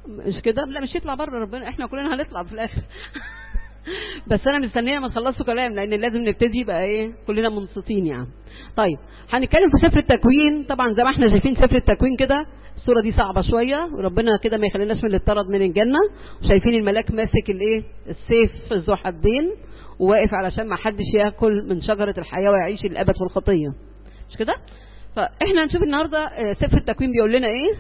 مش كده لا مش يطلع بره ربنا احنا كلنا هنطلع في الاخر بس انا مستنيه ما تخلصوا كلام لان لازم نبتدي بقى ايه كلنا منصتين يعني طيب هنتكلم في سفر التكوين طبعا زي ما احنا شايفين سفر التكوين كده الصوره دي صعبه شويه وربنا كده ما يخليناش من اللي اتطرد من الجنه وشايفين الملاك ماسك الايه السيف ذو حدين وواقف علشان ما حدش ياكل من شجره الحياه ويعيش الابد في الخطيه مش كده فاحنا هنشوف النهارده آه، سفر التكوين بيقول لنا ايه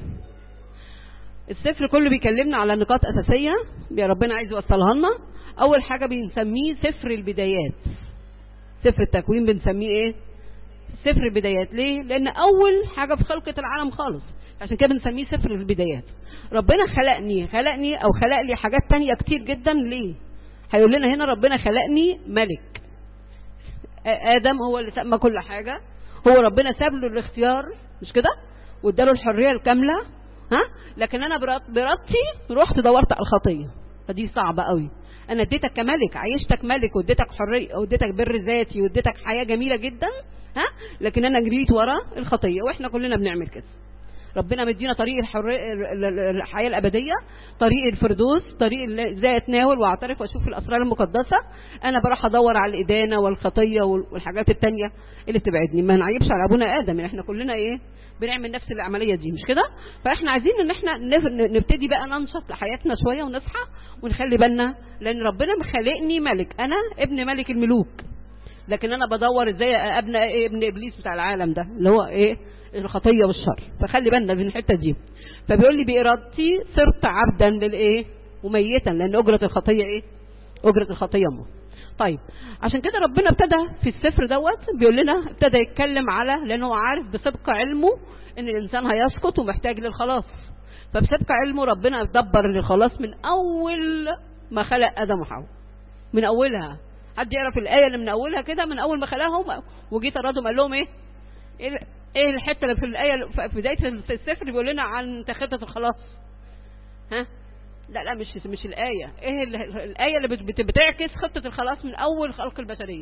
السفر كله بيكلمنا على نقاط اساسيه يا ربنا عايز يوصلها لنا اول حاجه بنسميه سفر البدايات سفر التكوين بنسميه ايه سفر البدايات ليه لان اول حاجه في خلقه العالم خالص عشان كده بنسميه سفر البدايات ربنا خلقني خلقني او خلق لي حاجات تانية كتير جدا ليه هيقول لنا هنا ربنا خلقني ملك آ- ادم هو اللي سمى كل حاجه هو ربنا ساب له الاختيار مش كده واداله الحريه الكامله ها لكن انا برات- بارادتي رحت دورت على الخطيه فدي صعبه قوي انا اديتك كملك عيشتك ملك واديتك حريه واديتك بر ذاتي واديتك حياه جميله جدا ها لكن انا جريت ورا الخطيه واحنا كلنا بنعمل كده ربنا مدينا طريق الحرية ال- ال- الحياة الأبدية طريق الفردوس طريق ال- ازاي اتناول واعترف واشوف الأسرار المقدسة أنا بروح أدور على الإدانة والخطية وال- والحاجات التانية اللي بتبعدني ما نعيبش على أبونا آدم احنا كلنا إيه بنعمل نفس العملية دي مش كده فاحنا عايزين ان احنا نف- نبتدي بقى ننشط لحياتنا شوية ونصحى ونخلي بالنا لأن ربنا مخلقني ملك أنا ابن ملك الملوك لكن انا بدور ازاي ابنى ايه ابن ابليس بتاع العالم ده اللي هو ايه الخطيه والشر فخلي بالنا من الحته دي فبيقول لي بارادتي صرت عبدا للايه وميتا لان اجره الخطيه ايه اجره الخطيه موت طيب عشان كده ربنا ابتدى في السفر دوت بيقول لنا ابتدى يتكلم على لانه هو عارف بسبق علمه ان الانسان هيسقط ومحتاج للخلاص فبسبق علمه ربنا دبر للخلاص من اول ما خلق ادم وحواء من اولها حد يعرف الايه اللي من اولها كده من اول ما خلقهم وجيت ارادهم قال لهم ايه ايه ايه الحته اللي في الايه في بدايه السفر بيقول لنا عن خطه الخلاص ها لا لا مش مش الايه ايه ال- الايه اللي بت- بت- بتعكس خطه الخلاص من اول خلق البشريه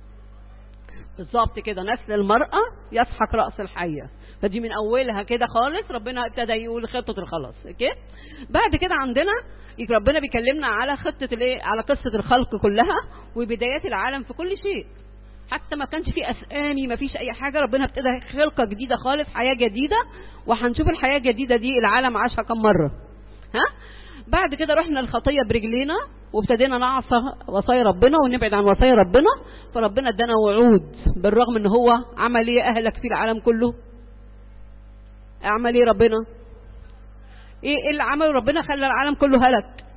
بالظبط كده نسل المرأة يسحق رأس الحية فدي من أولها كده خالص ربنا ابتدى يقول خطة الخلاص اوكي بعد كده عندنا ربنا بيكلمنا على خطة الايه على قصة الخلق كلها وبدايات العالم في كل شيء حتى ما كانش في اسامي ما فيش اي حاجه ربنا ابتدى خلقه جديده خالص حياه جديده وهنشوف الحياه الجديده دي العالم عاشها كم مره ها بعد كده رحنا الخطيه برجلينا وابتدينا نعصى وصايا ربنا ونبعد عن وصايا ربنا فربنا ادانا وعود بالرغم ان هو عمل ايه اهلك في العالم كله عمل ايه ربنا ايه إيه اللي عمله ربنا خلى العالم كله هلك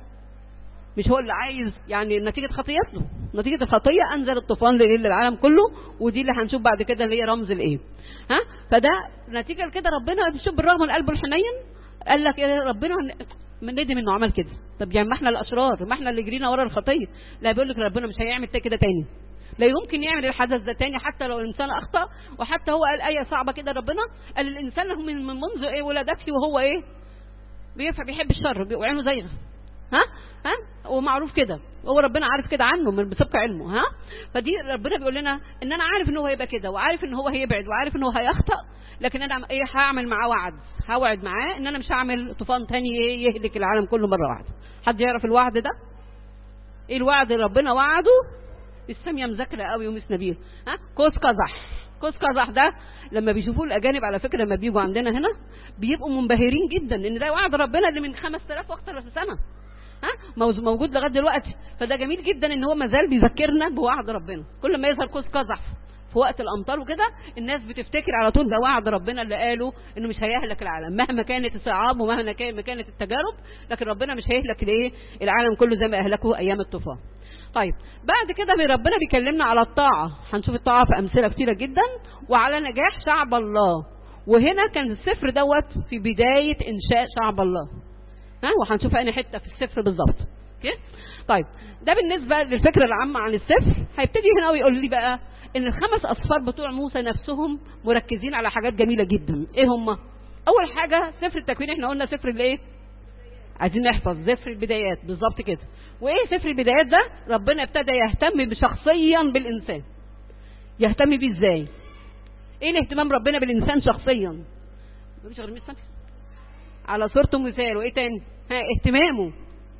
مش هو اللي عايز يعني نتيجة خطيئته نتيجة الخطية أنزل الطوفان لإيه؟ للعالم كله ودي اللي هنشوف بعد كده اللي هي رمز الإيه ها فده نتيجة لكده ربنا شوف بالرغم من قلبه الحنين قال لك يا ربنا من ندم انه عمل كده طب يعني ما احنا الاشرار ما احنا اللي جرينا ورا الخطيه لا بيقول لك ربنا مش هيعمل كده تاني لا يمكن يعمل الحدث ده تاني حتى لو الانسان اخطا وحتى هو قال ايه صعبه كده ربنا قال الانسان من من منذ ايه ولادته وهو ايه بيفهم بيحب الشر وعينه زيغه ها ها ومعروف كده هو ربنا عارف كده عنه من بسبق علمه ها فدي ربنا بيقول لنا ان انا عارف ان هو هيبقى كده وعارف ان هو هيبعد وعارف ان هو هيخطأ لكن انا ايه هعمل معاه وعد هوعد معاه ان انا مش هعمل طوفان تاني ايه يهلك العالم كله مره واحده حد يعرف الوعد ده ايه الوعد اللي ربنا وعده الساميه مذاكره قوي ومس نبيل ها قوس قزح قوس قزح ده لما بيشوفوه الاجانب على فكره لما بيجوا عندنا هنا بيبقوا منبهرين جدا ان ده وعد ربنا اللي من 5000 واكتر في سنه ها موز- موجود لغايه دلوقتي فده جميل جدا ان هو مازال بيذكرنا بوعد ربنا كل ما يظهر قوس قزح في وقت الامطار وكده الناس بتفتكر على طول ده وعد ربنا اللي قاله انه مش هيهلك العالم مهما كانت الصعاب ومهما كان- ما كانت التجارب لكن ربنا مش هيهلك الايه العالم كله زي ما اهلكه ايام الطوفان طيب بعد كده بي- ربنا بيكلمنا على الطاعه هنشوف الطاعه في امثله كتيره جدا وعلى نجاح شعب الله وهنا كان السفر دوت في بدايه انشاء شعب الله ها وهنشوف انهي حته في السفر بالظبط اوكي طيب ده بالنسبه للفكره العامه عن السفر هيبتدي هنا ويقول لي بقى ان الخمس اصفار بتوع موسى نفسهم مركزين على حاجات جميله جدا ايه هم اول حاجه سفر التكوين احنا قلنا سفر الايه عايزين نحفظ سفر البدايات بالظبط كده وايه سفر البدايات ده ربنا ابتدى يهتم بشخصيا بالانسان يهتم بيه ازاي ايه الاهتمام ربنا بالانسان شخصيا مفيش غير 100 سنه على صورته مثال وايه تاني ها اهتمامه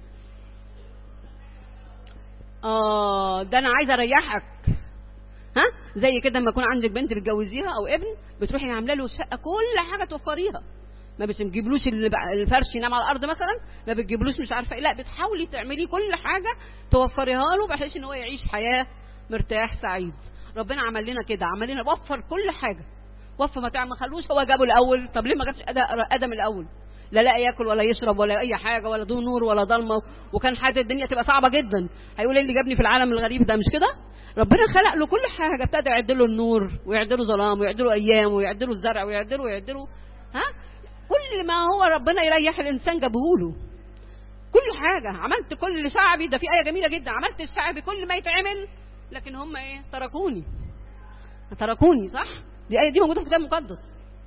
اه ده انا عايزه اريحك ها زي كده لما يكون عندك بنت بتجوزيها او ابن بتروحي عامله له شقه كل حاجه توفريها ما بتجيبلوش الفرش ينام على الارض مثلا ما بتجيبلوش مش عارفه ايه لا بتحاولي تعملي كل حاجه توفريها له بحيث ان هو يعيش حياه مرتاح سعيد ربنا عمل لنا كده عمل لنا وفر كل حاجه وفر ما ما خلوش هو جابه الاول طب ليه ما جابش ادم الاول لا لا ياكل ولا يشرب ولا اي حاجه ولا دون نور ولا ضلمه وكان حياه الدنيا تبقى صعبه جدا هيقول ايه اللي جابني في العالم الغريب ده مش كده ربنا خلق له كل حاجه ابتدى يعد له النور ويعد له ظلام ويعد له ايام ويعد له الزرع ويعد له ويعد له ها كل ما هو ربنا يريح الانسان جابه له كل حاجه عملت كل شعبي ده في ايه جميله جدا عملت الشعب كل ما يتعمل لكن هم ايه تركوني تركوني صح دي ايه دي موجوده في الكتاب المقدس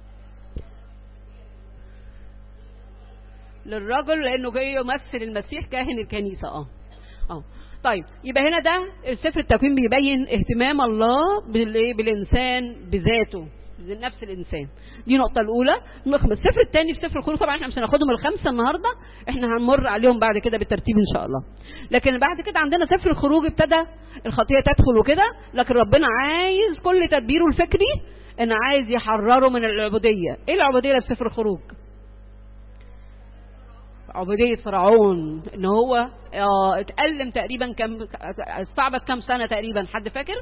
للرجل لانه جاي يمثل المسيح كاهن الكنيسه اه اه طيب يبقى هنا ده سفر التكوين بيبين اهتمام الله بالانسان بذاته نفس الانسان دي النقطه الاولى نخمس السفر الثاني في سفر الخروج طبعا احنا مش هناخدهم الخمسه النهارده احنا هنمر عليهم بعد كده بالترتيب ان شاء الله لكن بعد كده عندنا سفر الخروج ابتدى الخطيه تدخل وكده لكن ربنا عايز كل تدبيره الفكري ان عايز يحرره من العبوديه ايه العبوديه اللي في سفر الخروج عبودية فرعون ان هو اه اتألم تقريبا كم استعبد كم سنة تقريبا حد فاكر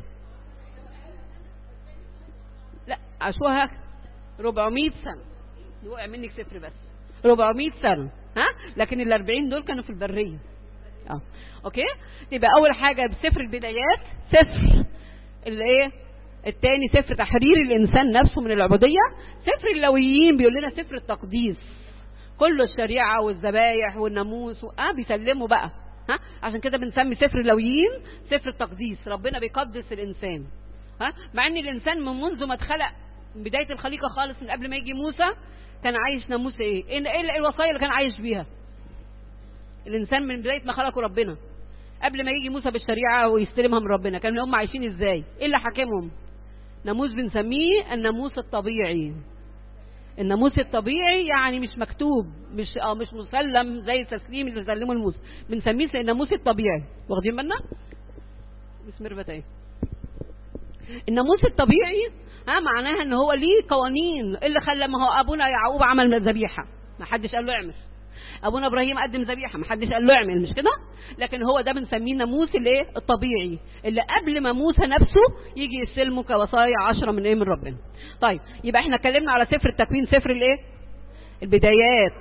لا عاشوها 400 سنة وقع منك صفر بس 400 سنة ها لكن ال 40 دول كانوا في البرية اه اوكي يبقى اول حاجة بسفر البدايات سفر الايه الثاني سفر تحرير الانسان نفسه من العبودية سفر اللويين بيقول لنا سفر التقديس كله الشريعة والذبايح والناموس اه بيسلموا بقى ها عشان كده بنسمي سفر اللويين سفر التقديس ربنا بيقدس الانسان ها مع ان الانسان من منذ ما اتخلق من بدايه الخليقه خالص من قبل ما يجي موسى كان عايش ناموس ايه ايه الوصايا اللي كان عايش بيها الانسان من بدايه ما خلقه ربنا قبل ما يجي موسى بالشريعه ويستلمها من ربنا كانوا هم عايشين ازاي ايه اللي حاكمهم ناموس بنسميه الناموس الطبيعي الناموس الطبيعي يعني مش مكتوب مش اه مش مسلم زي التسليم اللي سلمه الموسى بنسميه الناموس الطبيعي واخدين بالنا بسم الله ايه الناموس الطبيعي ها معناها ان هو ليه قوانين اللي خلى ما هو ابونا يعقوب عمل ذبيحه ما حدش قال له اعمل ابونا ابراهيم قدم ذبيحه ما حدش قال له اعمل مش كده لكن هو ده بنسميه الناموس الايه الطبيعي اللي قبل ما موسى نفسه يجي يستلمه كوصايا عشرة من ايه من ربنا طيب يبقى احنا اتكلمنا على سفر التكوين سفر الايه البدايات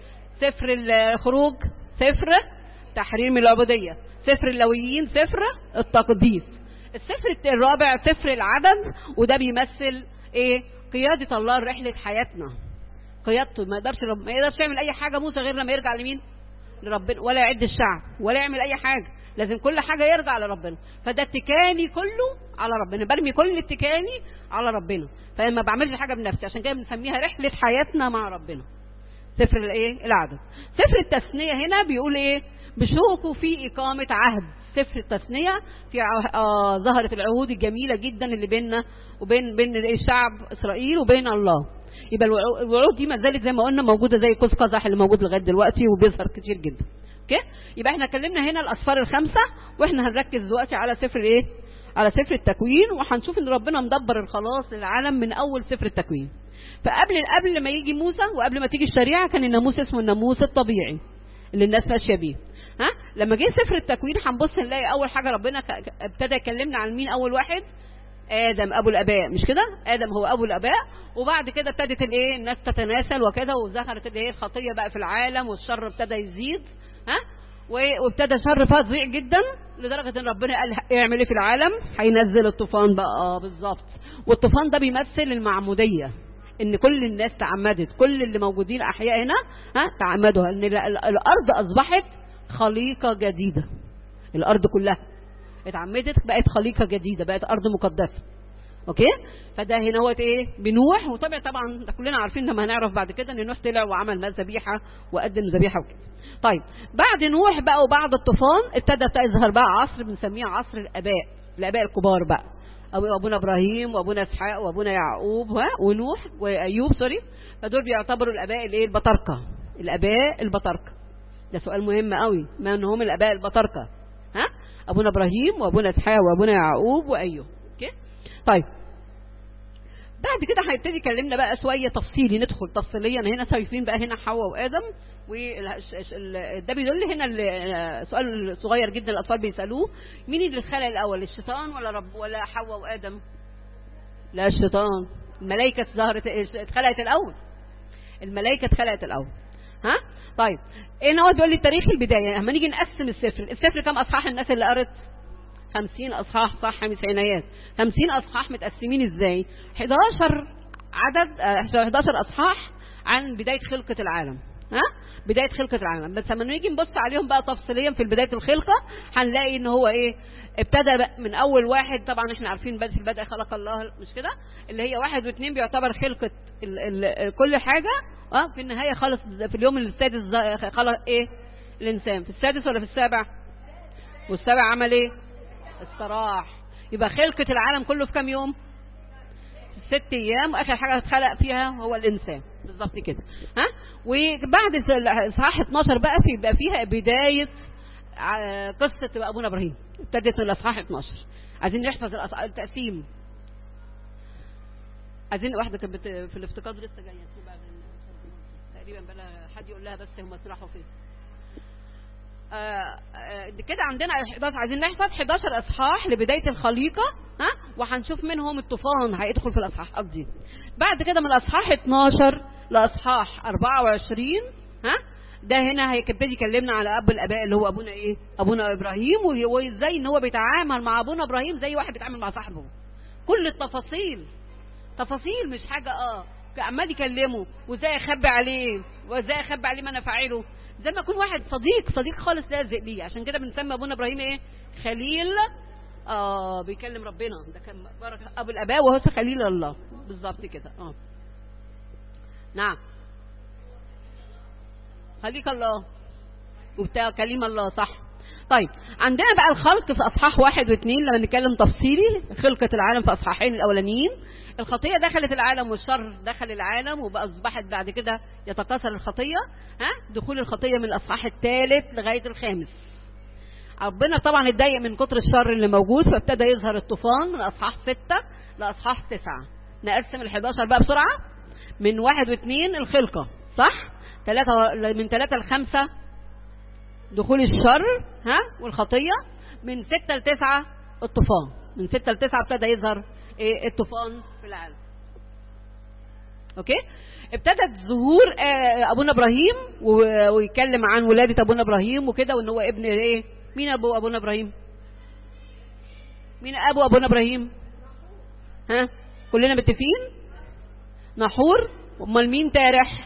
سفر الخروج سفر تحرير من العبوديه سفر اللويين سفر التقديس السفر الرابع سفر العدد وده بيمثل ايه قياده الله لرحله حياتنا قيادته ما يقدرش رب... ما يقدرش يعمل اي حاجه موسى غير لما يرجع لمين لربنا ولا يعد الشعب ولا يعمل اي حاجه لازم كل حاجه يرجع لربنا فده اتكاني كله على ربنا برمي كل اتكاني على ربنا فما بعملش حاجه بنفسي عشان كده بنسميها رحله حياتنا مع ربنا سفر الايه العدد سفر التثنيه هنا بيقول ايه بشوقوا في اقامه عهد سفر التثنيه في آه ظهرت العهود الجميله جدا اللي بيننا وبين بين الشعب اسرائيل وبين الله يبقى الوعود دي ما زالت زي ما قلنا موجوده زي قوس قزح اللي موجود لغايه دلوقتي وبيظهر كتير جدا اوكي يبقى احنا اتكلمنا هنا الاسفار الخمسه واحنا هنركز دلوقتي على سفر ايه على سفر التكوين وهنشوف ان ربنا مدبر الخلاص للعالم من اول سفر التكوين فقبل قبل ما يجي موسى وقبل ما تيجي الشريعه كان الناموس اسمه الناموس الطبيعي اللي الناس ماشيه بيه ها لما جه سفر التكوين هنبص نلاقي اول حاجه ربنا ابتدى يكلمنا عن مين اول واحد ادم ابو الاباء مش كده ادم هو ابو الاباء وبعد كده ابتدت الايه الناس تتناسل وكده وظهرت الايه الخطيه بقى في العالم والشر ابتدى يزيد ها وابتدى شر فظيع جدا لدرجه ان ربنا قال اعمل ايه في العالم هينزل الطوفان بقى اه بالظبط والطوفان ده بيمثل المعموديه ان كل الناس تعمدت كل اللي موجودين احياء هنا ها تعمدوا ان الارض اصبحت خليقه جديده الارض كلها اتعمدت بقت خليقه جديده بقت ارض مقدسه اوكي فده هنا هو ايه بنوح وطبعا طبعا ده كلنا عارفين لما هنعرف بعد كده ان نوح طلع وعمل ذبيحه وقدم ذبيحه وكده طيب بعد نوح بقى وبعد الطوفان ابتدى يظهر بقى عصر بنسميه عصر الاباء الاباء الكبار بقى أو ابونا ابراهيم وابونا اسحاق وابونا يعقوب ونوح وايوب سوري فدول بيعتبروا الاباء الايه البطاركه الاباء البطاركه ده سؤال مهم قوي من هم الاباء البطاركه ها ابونا ابراهيم وابونا اسحاق وابونا يعقوب وايوب اوكي طيب بعد كده هيبتدي يكلمنا بقى شويه تفصيلي ندخل تفصيليا هنا شايفين بقى هنا حواء وادم وده بيدل هنا ال- سؤال صغير جدا الاطفال بيسالوه مين اللي خلق الاول الشيطان ولا رب ولا حواء وادم لا الشيطان الملائكه ظهرت اتخلقت الاول الملائكه اتخلقت الاول ها طيب ايه هو بيقول لي تاريخ البدايه لما نيجي نقسم السفر السفر كم اصحاح الناس اللي قرت 50 اصحاح صح خمسينيات 50 اصحاح متقسمين ازاي 11 عدد آه، 11 اصحاح عن بدايه خلقه العالم ها بدايه خلقه العالم بس لما نيجي نبص عليهم بقى تفصيليا في بدايه الخلقه هنلاقي ان هو ايه ابتدى بقى من اول واحد طبعا احنا عارفين بدء في البدء خلق الله مش كده اللي هي واحد واثنين بيعتبر خلقه ال ال كل حاجه اه في النهايه خالص في اليوم السادس ز- خلق ايه الانسان في السادس ولا في السابع والسابع عمل ايه استراح يبقى خلقة العالم كله في كام يوم في ست ايام واخر حاجة اتخلق فيها هو الانسان بالظبط كده ها وبعد اصحاح 12 بقى في يبقى فيها بداية ع- قصة بقى ابونا ابراهيم ابتدت من الاصحاح 12 عايزين نحفظ الأص- التقسيم عايزين واحدة كانت بت- في الافتقاد لسه جاية دي بعد ال- تقريبا بلا حد يقول لها بس هم راحوا فين آه، آه، كده عندنا 11 عايزين نحفظ 11 اصحاح لبدايه الخليقه ها وهنشوف منهم الطوفان هيدخل في الاصحاح قصدي بعد كده من الاصحاح 12 لاصحاح 24 ها ده هنا هيبتدي يكلمنا على اب الاباء اللي هو ابونا ايه ابونا ابراهيم وهي- وازاي ان هو بيتعامل مع ابونا ابراهيم زي واحد بيتعامل مع صاحبه كل التفاصيل تفاصيل مش حاجة اه عمال يكلمه وازاي اخبي عليه وازاي اخبي عليه ما انا فاعله زي ما يكون واحد صديق صديق خالص لازق بيه عشان كده بنسمي ابونا ابراهيم ايه خليل اه بيكلم ربنا ده كان بارك ابو الاباء وهو خليل الله بالظبط كده اه نعم خليك الله وبتاع كلمة الله صح طيب عندنا بقى الخلق في اصحاح واحد واثنين لما نتكلم تفصيلي خلقة العالم في اصحاحين الاولانيين الخطية دخلت العالم والشر دخل العالم وبقى اصبحت بعد كده يتكاثر الخطية ها دخول الخطية من الاصحاح الثالث لغاية الخامس ربنا طبعا اتضايق من كتر الشر اللي موجود فابتدى يظهر الطوفان من اصحاح ستة لاصحاح تسعة نقسم ال 11 بقى بسرعة من واحد واثنين الخلقة صح؟ ثلاثة من ثلاثة لخمسة دخول الشر ها والخطية من ستة لتسعة الطوفان من ستة لتسعة ابتدى يظهر ايه الطوفان في العالم اوكي ابتدت ظهور آه، ابونا ابراهيم و- ويتكلم عن ولادة ابونا ابراهيم وكده وان هو ابن ايه مين ابو ابونا ابراهيم مين ابو ابونا ابراهيم ها كلنا متفقين نحور امال مين تارح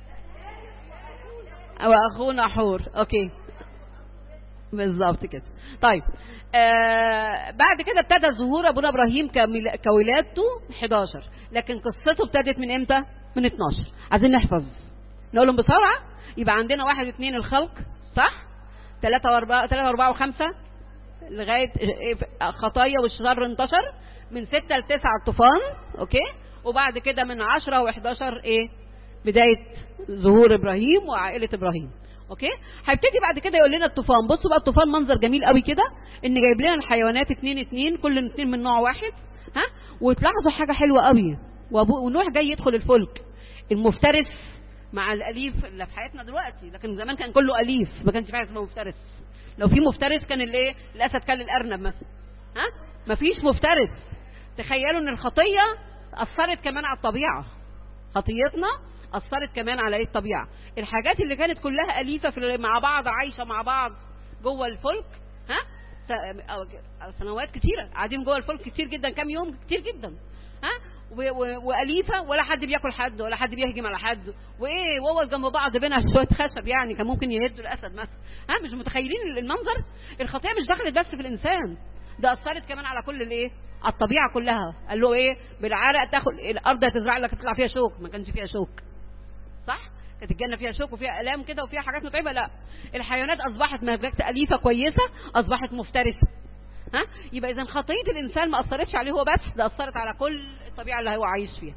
او اخوه نحور اوكي بالظبط كده طيب آه بعد كده ابتدى ظهور ابونا ابراهيم كميلا- كولادته 11 لكن قصته ابتدت من امتى من 12 عايزين نحفظ نقولهم بسرعه يبقى عندنا واحد واثنين الخلق صح ثلاثة واربعة ثلاثة واربعة وخمسة لغاية إيه، خطايا والشر انتشر من ستة لتسعة الطوفان اوكي وبعد كده من عشرة وحداشر ايه بداية ظهور ابراهيم وعائلة ابراهيم اوكي هيبتدي بعد كده يقول لنا الطوفان بصوا بقى الطوفان منظر جميل قوي كده ان جايب لنا الحيوانات اتنين اتنين كل اتنين من نوع واحد ها وتلاحظوا حاجة حلوة قوي وأبو- ونوح جاي يدخل الفلك المفترس مع الاليف اللي في حياتنا دلوقتي لكن زمان كان كله اليف ما كانش في حاجه اسمها مفترس لو في مفترس كان الايه الاسد كان الارنب مثلا ها مفيش مفترس تخيلوا ان الخطيه اثرت كمان على الطبيعه خطيتنا اثرت كمان على ايه الطبيعه الحاجات اللي كانت كلها اليفه في مع بعض عايشه مع بعض جوه الفلك ها س- أو- أو سنوات كتيره قاعدين جوه الفلك كتير جدا كام يوم كتير جدا ها و- و- واليفه ولا حد بياكل حد ولا حد بيهجم على حد وايه وهو جنب بعض بينها شويه خشب يعني كان ممكن يهدوا الاسد مثلا ها مش متخيلين المنظر الخطيه مش دخلت بس في الانسان ده اثرت كمان على كل الايه على الطبيعه كلها قال له ايه بالعرق تاخد الارض هتزرع لك تطلع فيها شوك ما كانش فيها شوك صح كانت الجنه فيها شوك وفيها الام كده وفيها حاجات متعبه لا الحيوانات اصبحت ما بقت اليفه كويسه اصبحت مفترسه ها يبقى اذا خطيه الانسان ما اثرتش عليه هو بس ده اثرت على كل الطبيعه اللي هو عايش فيها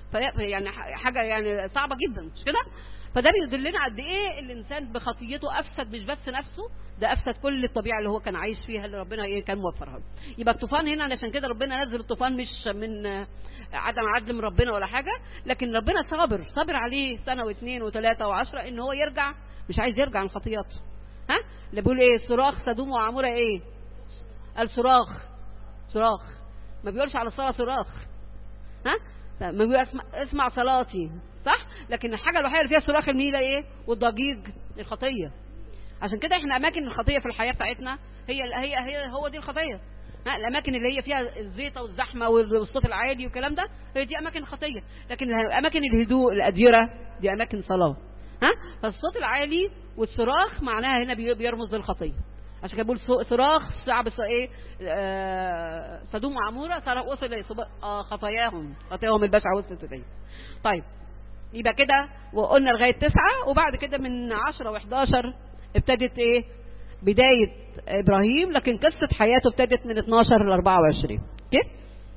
في يعني حاجه يعني صعبه جدا مش كده فده بيدلنا قد ايه الانسان بخطيته افسد مش بس نفسه ده افسد كل الطبيعه اللي هو كان عايش فيها اللي ربنا ايه كان موفرها له يبقى الطوفان هنا علشان كده ربنا نزل الطوفان مش من عدم عدل من ربنا ولا حاجه لكن ربنا صابر صابر عليه سنه واثنين وثلاثه وعشرة ان هو يرجع مش عايز يرجع عن خطيئته ها اللي بيقول ايه صراخ سدوم وعموره ايه الصراخ صراخ ما بيقولش على الصلاه صراخ ها ما بيقول اسمع, اسمع صلاتي صح لكن الحاجه الوحيده اللي فيها صراخ الميله ايه والضجيج الخطيه عشان كده احنا اماكن الخطيه في الحياه بتاعتنا هي هي هي هو دي الخطيه ها الاماكن اللي هي فيها الزيطه والزحمه والصوت العالي والكلام ده هي دي اماكن الخطيه لكن اماكن الهدوء الاديره دي اماكن صلاه ها فالصوت العالي والصراخ معناها هنا بيرمز للخطيه عشان كده بيقول صراخ شعب ايه آه سدوم وعموره صراخ وصل آه خطاياهم خطاياهم البشعه وصلت اليه طيب يبقى كده وقلنا لغايه تسعة وبعد كده من 10 و11 ابتدت ايه بدايه ابراهيم لكن قصه حياته ابتدت من 12 ل 24 اوكي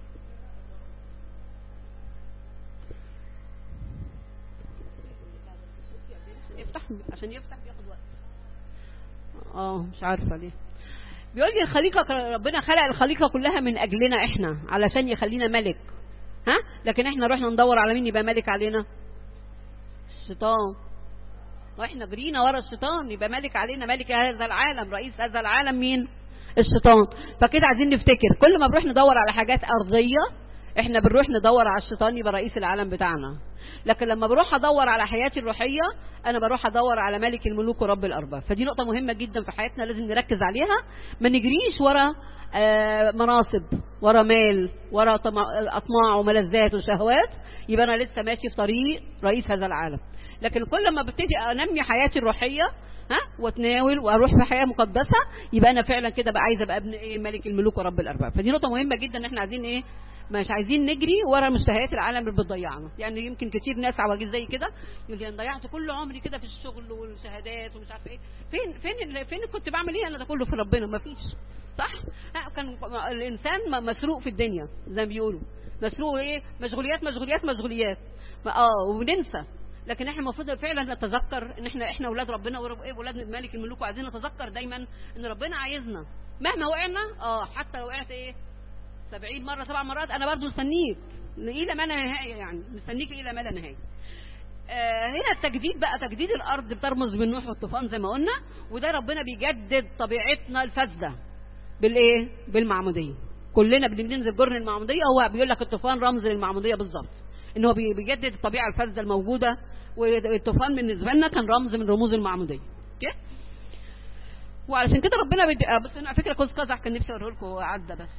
يفتح عشان يفتح بياخد وقت اه مش عارفه ليه بيقول لي الخليقه ربنا خلق الخليقه كلها من اجلنا احنا علشان يخلينا ملك ها لكن احنا رحنا ندور على مين يبقى ملك علينا الشيطان واحنا جرينا ورا الشيطان يبقى ملك علينا ملك هذا العالم رئيس هذا العالم مين الشيطان فكده عايزين نفتكر كل ما بنروح ندور على حاجات ارضيه احنا بنروح ندور على الشيطان يبقى رئيس العالم بتاعنا لكن لما بروح ادور على حياتي الروحيه انا بروح ادور على ملك الملوك ورب الارباب فدي نقطه مهمه جدا في حياتنا لازم نركز عليها ما نجريش ورا آه مناصب ورا مال ورا اطماع وملذات وشهوات يبقى انا لسه ماشي في طريق رئيس هذا العالم لكن كل ما ببتدي انمي حياتي الروحيه ها واتناول واروح في حياه مقدسه يبقى انا فعلا كده بقى عايزه ابقى ابن ايه ملك الملوك ورب الارباب فدي نقطه مهمه جدا ان احنا عايزين ايه مش عايزين نجري ورا مشتهيات العالم اللي بتضيعنا يعني يمكن كتير ناس عواجيز زي كده يقول لي انا ضيعت كل عمري كده في الشغل والشهادات ومش عارف ايه فين فين فين كنت بعمل ايه انا ده كله في ربنا ما فيش صح كان الانسان مسروق في الدنيا زي ما بيقولوا مسروق ايه مشغوليات مشغوليات مشغوليات اه وننسى لكن احنا المفروض فعلا نتذكر ان احنا احنا اولاد ربنا واولاد ملك الملوك وعايزين نتذكر دايما ان ربنا عايزنا مهما وقعنا اه حتى لو وقعت ايه 70 مره سبع مرات انا برضو مستنيك الى ما لا نهايه يعني مستنيك الى ما لا نهايه آه هنا التجديد بقى تجديد الارض بترمز بالنوح والطوفان زي ما قلنا وده ربنا بيجدد طبيعتنا الفاسده بالايه بالمعموديه كلنا بننزل جرن المعموديه هو بيقول لك الطوفان رمز للمعموديه بالظبط ان هو بيجدد الطبيعه الفاسده الموجوده والطوفان بالنسبه لنا كان رمز من رموز المعموديه اوكي وعلشان كده ربنا بيدي بس انا على فكره قوس قزح كان نفسي اوريه لكم عدى بس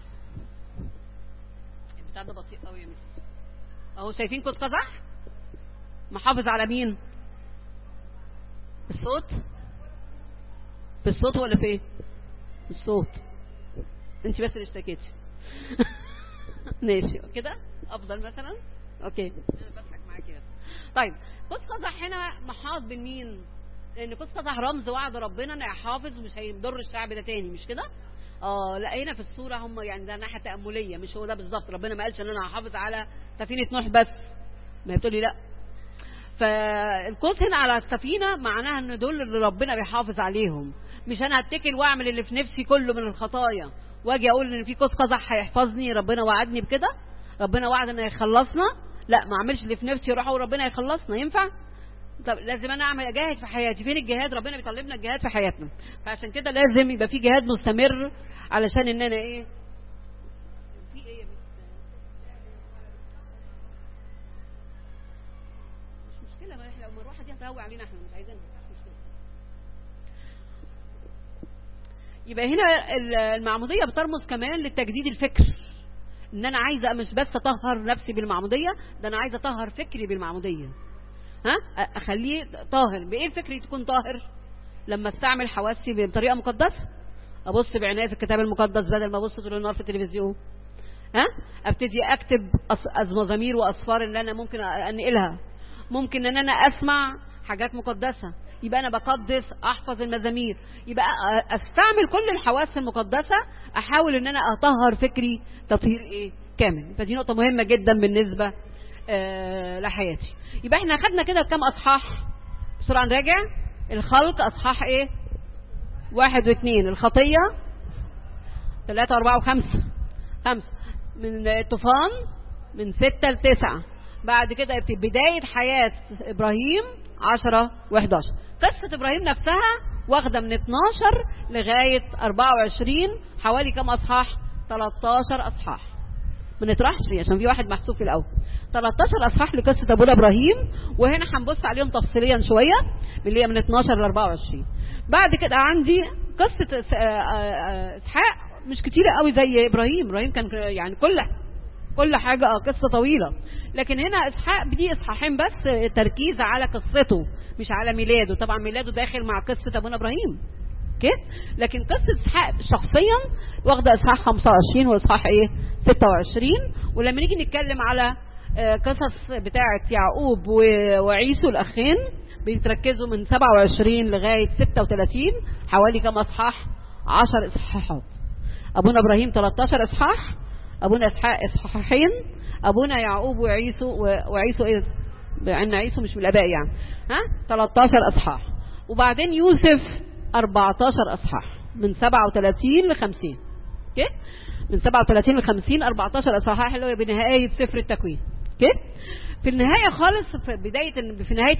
البتاع ده بطيء قوي يا مس اهو شايفين قوس قزح محافظ على مين الصوت في الصوت ولا في ايه الصوت انت بس اللي اشتكيتي ماشي كده افضل مثلا اوكي انا بضحك معاكي بس طيب قوس قزح هنا محاط بمين لان قوس قزح رمز وعد ربنا انه يحافظ ومش هيضر الشعب ده تاني مش كده اه لا هنا في الصوره هم يعني ده ناحيه تامليه مش هو ده بالظبط ربنا ما قالش ان انا هحافظ على سفينه نوح بس ما بتقولي لا فالقوس هنا على السفينه معناها ان دول اللي ربنا بيحافظ عليهم مش انا هتكل واعمل اللي في نفسي كله من الخطايا واجي اقول ان في قوس قزح هيحفظني ربنا وعدني بكده ربنا وعد انه يخلصنا لا ما اعملش اللي في نفسي اروح وربنا يخلصنا ينفع طب لازم انا اعمل اجاهد في حياتي فين الجهاد ربنا بيطلبنا الجهاد في حياتنا فعشان كده لازم يبقى في جهاد مستمر علشان ان انا ايه في ايه يا مش مشكله ما احنا لو المروحه دي هتهوي علينا احنا مش عايزينها مش مشكله يبقى هنا المعموديه بترمز كمان للتجديد الفكر ان انا عايزه مش بس اطهر نفسي بالمعموديه ده انا عايزه اطهر فكري بالمعموديه ها اخليه طاهر بايه الفكر تكون طاهر لما استعمل حواسي بطريقه مقدسه ابص بعنايه في الكتاب المقدس بدل ما ابص طول النهار في التلفزيون ها ابتدي اكتب مزامير واصفار اللي انا ممكن انقلها ممكن ان انا اسمع حاجات مقدسه يبقى انا بقدس احفظ المزامير يبقى استعمل كل الحواس المقدسه احاول ان انا اطهر فكري تطهير ايه كامل فدي نقطه مهمه جدا بالنسبه آه لحياتي يبقى احنا خدنا كده كام اصحاح بسرعه نراجع الخلق اصحاح ايه واحد واثنين الخطيه ثلاثة أربعة وخمسة خمسة من الطوفان من ستة لتسعة بعد كده بداية حياة إبراهيم عشرة وحداشر قصة إبراهيم نفسها واخدة من 12 لغاية 24 حوالي كم أصحاح 13 أصحاح ما نطرحش فيه عشان في واحد محسوب في الأول 13 أصحاح لقصة أبونا إبراهيم وهنا هنبص عليهم تفصيليا شوية من اللي هي من 12 ل 24 بعد كده عندي قصة إسحاق مش كتيرة قوي زي إبراهيم إبراهيم كان يعني كل كل حاجة قصة طويلة لكن هنا إسحاق دي إصحاحين بس تركيز على قصته مش على ميلاده طبعا ميلاده داخل مع قصة أبونا إبراهيم اوكي لكن قصة إسحاق شخصيا واخدة إصحاح 25 وإصحاح إيه 26 ولما نيجي نتكلم على قصص بتاعة يعقوب وعيسو الأخين بيتركزوا من 27 لغاية 36 حوالي كم أصحاح 10 إصحاحات أبونا إبراهيم 13 إصحاح أبونا إسحاق إصحاحين أبونا يعقوب وعيسو وعيسو إيه لأن عيسو مش من الآباء يعني ها 13 أصحاح وبعدين يوسف 14 أصحاح من 37 ل 50 اوكي من 37 ل 50 14 أصحاح اللي هو بنهاية سفر التكوين اوكي في النهاية خالص في بداية في نهاية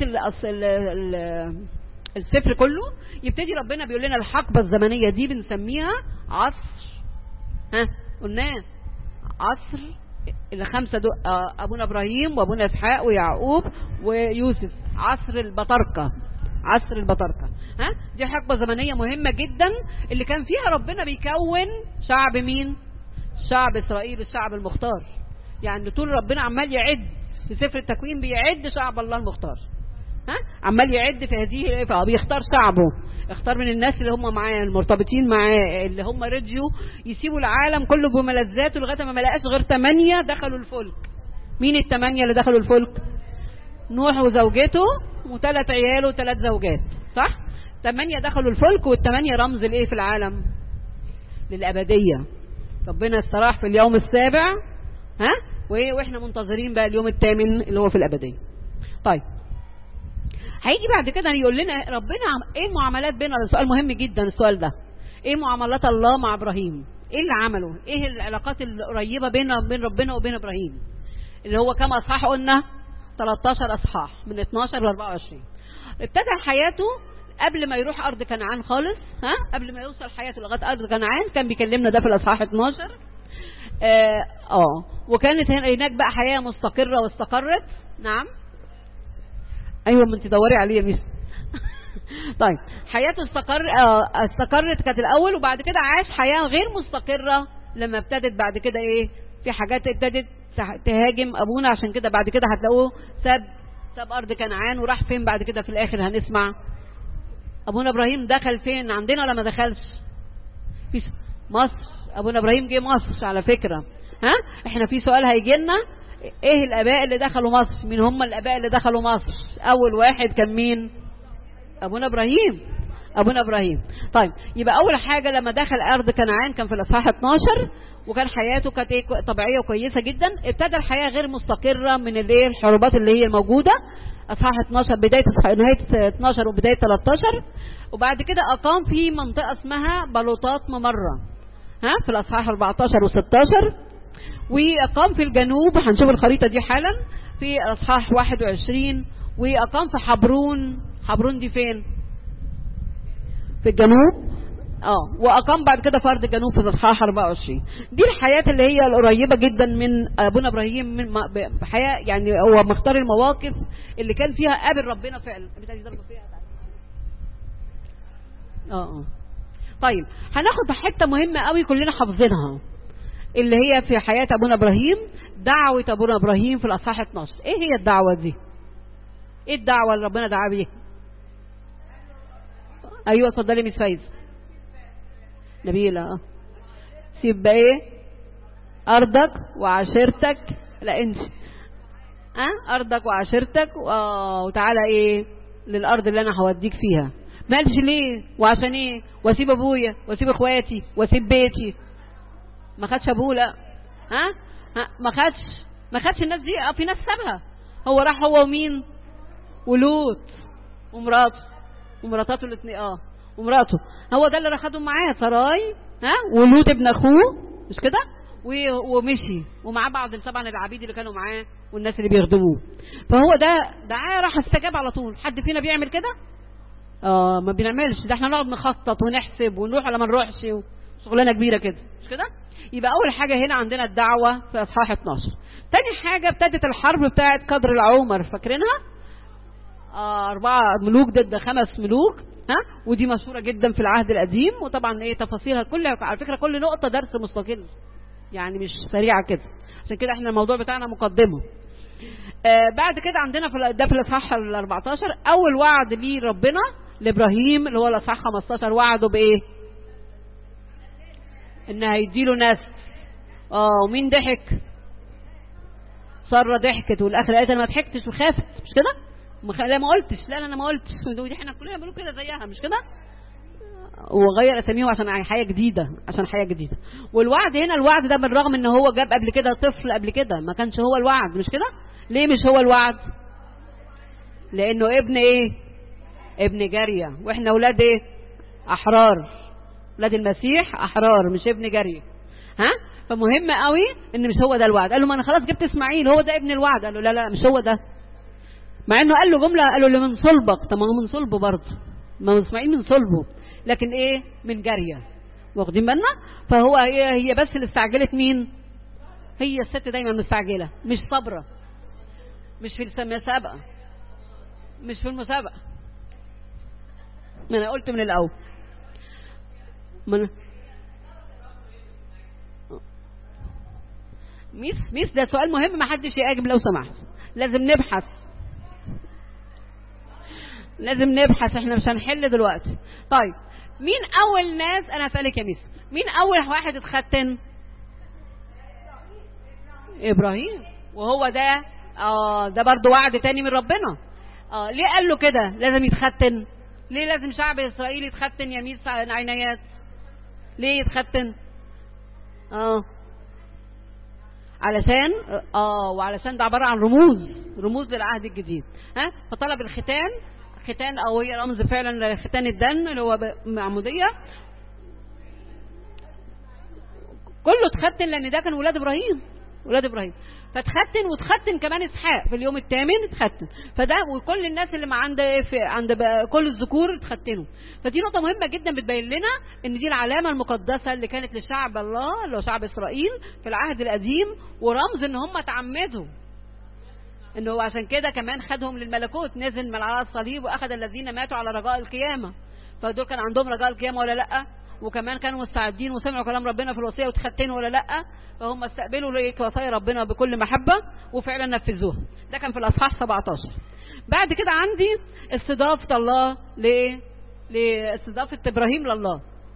السفر كله يبتدي ربنا بيقول لنا الحقبة الزمنية دي بنسميها عصر ها قلناه عصر الخمسة دول أبونا إبراهيم وأبونا إسحاق ويعقوب ويوسف عصر البطاركة عصر البطاركة ها دي حقبة زمنية مهمة جدا اللي كان فيها ربنا بيكون شعب مين شعب إسرائيل الشعب المختار يعني طول ربنا عمال يعد في سفر التكوين بيعد شعب الله المختار ها عمال يعد في هذه بيختار شعبه اختار من الناس اللي هم معاه المرتبطين معاه اللي هم رجيوا يسيبوا العالم كله بملذاته لغايه ما ما لقاش غير ثمانيه دخلوا الفلك مين الثمانيه اللي دخلوا الفلك نوح وزوجته وثلاث عياله وثلاث زوجات صح ثمانيه دخلوا الفلك والثمانيه رمز لايه في العالم للابديه ربنا استراح في اليوم السابع ها وايه واحنا منتظرين بقى اليوم الثامن اللي هو في الابديه طيب هيجي بعد كده يقول لنا ربنا ايه المعاملات بيننا سؤال مهم جدا السؤال ده ايه معاملات الله مع ابراهيم ايه اللي عمله ايه العلاقات القريبه بين بين ربنا وبين ابراهيم اللي هو كم اصحاح قلنا 13 اصحاح من 12 ل 24 ابتدى حياته قبل ما يروح ارض كنعان خالص ها قبل ما يوصل حياته لغايه ارض كنعان كان بيكلمنا ده في الاصحاح 12 اه, آه. وكانت هناك بقى حياه مستقره واستقرت نعم ايوه ما انت دوري عليه يا ميس طيب حياته استقر اه استقرت كانت الاول وبعد كده عاش حياه غير مستقره لما ابتدت بعد كده ايه في حاجات ابتدت تهاجم ابونا عشان كده بعد كده هتلاقوه ساب ساب ارض كنعان وراح فين بعد كده في الاخر هنسمع ابونا ابراهيم دخل فين عندنا ولا ما دخلش في مصر ابونا ابراهيم جه مصر على فكره ها احنا في سؤال هيجي لنا ايه الاباء اللي دخلوا مصر مين هم الاباء اللي دخلوا مصر اول واحد كان مين ابونا ابراهيم ابونا ابراهيم طيب يبقى اول حاجه لما دخل ارض كنعان كان في الاصحاح 12 وكان حياته كانت ايه طبيعيه وكويسه جدا ابتدى الحياه غير مستقره من الايه الحروبات اللي هي الموجوده اصحاح 12 بدايه نهايه 12 وبدايه 13 وبعد كده اقام في منطقه اسمها بلوطات ممره ها في الاصحاح 14 و16 وأقام في الجنوب هنشوف الخريطة دي حالا في أصحاح 21 وأقام في حبرون حبرون دي فين في الجنوب اه واقام بعد كده في ارض الجنوب في الاصحاح 24 دي الحياه اللي هي القريبه جدا من ابونا ابراهيم من حياه يعني هو مختار المواقف اللي كان فيها قابل ربنا فعلا اه اه طيب هناخد حته مهمه قوي كلنا حافظينها اللي هي في حياة أبونا إبراهيم دعوة أبونا إبراهيم في الأصحاح 12 إيه هي الدعوة دي إيه الدعوة اللي ربنا دعا بيها أيوة اتفضلي مس فايز نبيلة اه سيب بقى إيه أرضك وعشيرتك لا انت أه؟ أرضك وعشيرتك وتعالى إيه للأرض اللي أنا هوديك فيها مالش ليه وعشان إيه واسيب أبويا واسيب إخواتي واسيب بيتي ما خدش ابوه لا ها؟, ها ما خدش ما خدش الناس دي اه في ناس سابها هو راح هو ومين ولوط ومراته ومراتاته الاثنين اه ومراته هو ده اللي راح خدهم معاه سراي ها ولوط ابن اخوه مش كده و- ومشي ومعاه بعض طبعا العبيد اللي كانوا معاه والناس اللي بيخدموه فهو ده دعاه راح استجاب على طول حد فينا بيعمل كده اه ما بنعملش ده احنا نقعد نخطط ونحسب ونروح ولا ما نروحش شغلانه كبيره كده مش كده يبقى اول حاجه هنا عندنا الدعوه في اصحاح 12 تاني حاجه ابتدت الحرب بتاعه قدر العمر فاكرينها آه أربعة ملوك ضد خمس ملوك ها ودي مشهورة جدا في العهد القديم وطبعا ايه تفاصيلها كلها على فكرة كل نقطة درس مستقل يعني مش سريعة كده عشان كده احنا الموضوع بتاعنا مقدمة آه بعد كده عندنا في ال- ده في الاصحاح ال 14 اول وعد ليه ربنا لابراهيم اللي هو الاصحاح 15 وعده بايه؟ ان هيديله نسل اه ومين ضحك؟ ساره ضحكت والاخر قالت انا ما ضحكتش وخافت مش كده؟ ما خ- لا ما قلتش لا لا انا ما قلتش ودي احنا كلنا بنقول كده زيها مش كده؟ وغير اساميهم عشان حياه جديده عشان حياه جديده والوعد هنا الوعد ده بالرغم ان هو جاب قبل كده طفل قبل كده ما كانش هو الوعد مش كده ليه مش هو الوعد لانه ابن ايه ابن جاريه واحنا اولاد ايه احرار اولاد المسيح احرار مش ابن جاريه ها فمهم قوي ان مش هو ده الوعد قال له ما انا خلاص جبت اسماعيل هو ده ابن الوعد قال له لا لا مش هو ده مع انه قال له جمله قال له اللي من صلبك طب ما هو من صلبه برضه ما هو اسماعيل من صلبه لكن ايه من جاريه واخدين بالنا فهو هي هي بس اللي استعجلت مين هي الست دايما مستعجله مش صابره مش في المسابقه مش في المسابقه ما انا قلت من الاول من ميس ميس ده سؤال مهم ما حدش يجاوب لو سمحت لازم نبحث لازم نبحث احنا مش هنحل دلوقتي طيب مين اول ناس انا اسالك يا ميس مين اول واحد اتختن ابراهيم وهو ده اه ده برضو وعد تاني من ربنا اه ليه قال له كده لازم يتختن ليه لازم شعب اسرائيل يتختن يا ميس عنايات ليه يتختن اه علشان اه وعلشان ده عباره عن رموز رموز للعهد الجديد ها فطلب الختان ختان او هي رمز فعلا ختان الدم اللي هو ب- معموديه كله اتختن لان ده كان ولاد ابراهيم ولاد ابراهيم فاتختن واتختن كمان اسحاق في اليوم الثامن اتختن فده وكل الناس اللي ما عند في عند ب- كل الذكور اتختنوا فدي نقطه مهمه جدا بتبين لنا ان دي العلامه المقدسه اللي كانت لشعب الله اللي هو شعب اسرائيل في العهد القديم ورمز ان هم تعمدوا انه هو عشان كده كمان خدهم للملكوت نزل من على الصليب واخذ الذين ماتوا على رجاء القيامه فدول كان عندهم رجاء القيامه ولا لا وكمان كانوا مستعدين وسمعوا كلام ربنا في الوصيه وتختنوا ولا لا فهم استقبلوا ليك وصايا ربنا بكل محبه وفعلا نفذوها ده كان في الاصحاح 17 بعد كده عندي استضافه الله لايه لاستضافه ابراهيم لله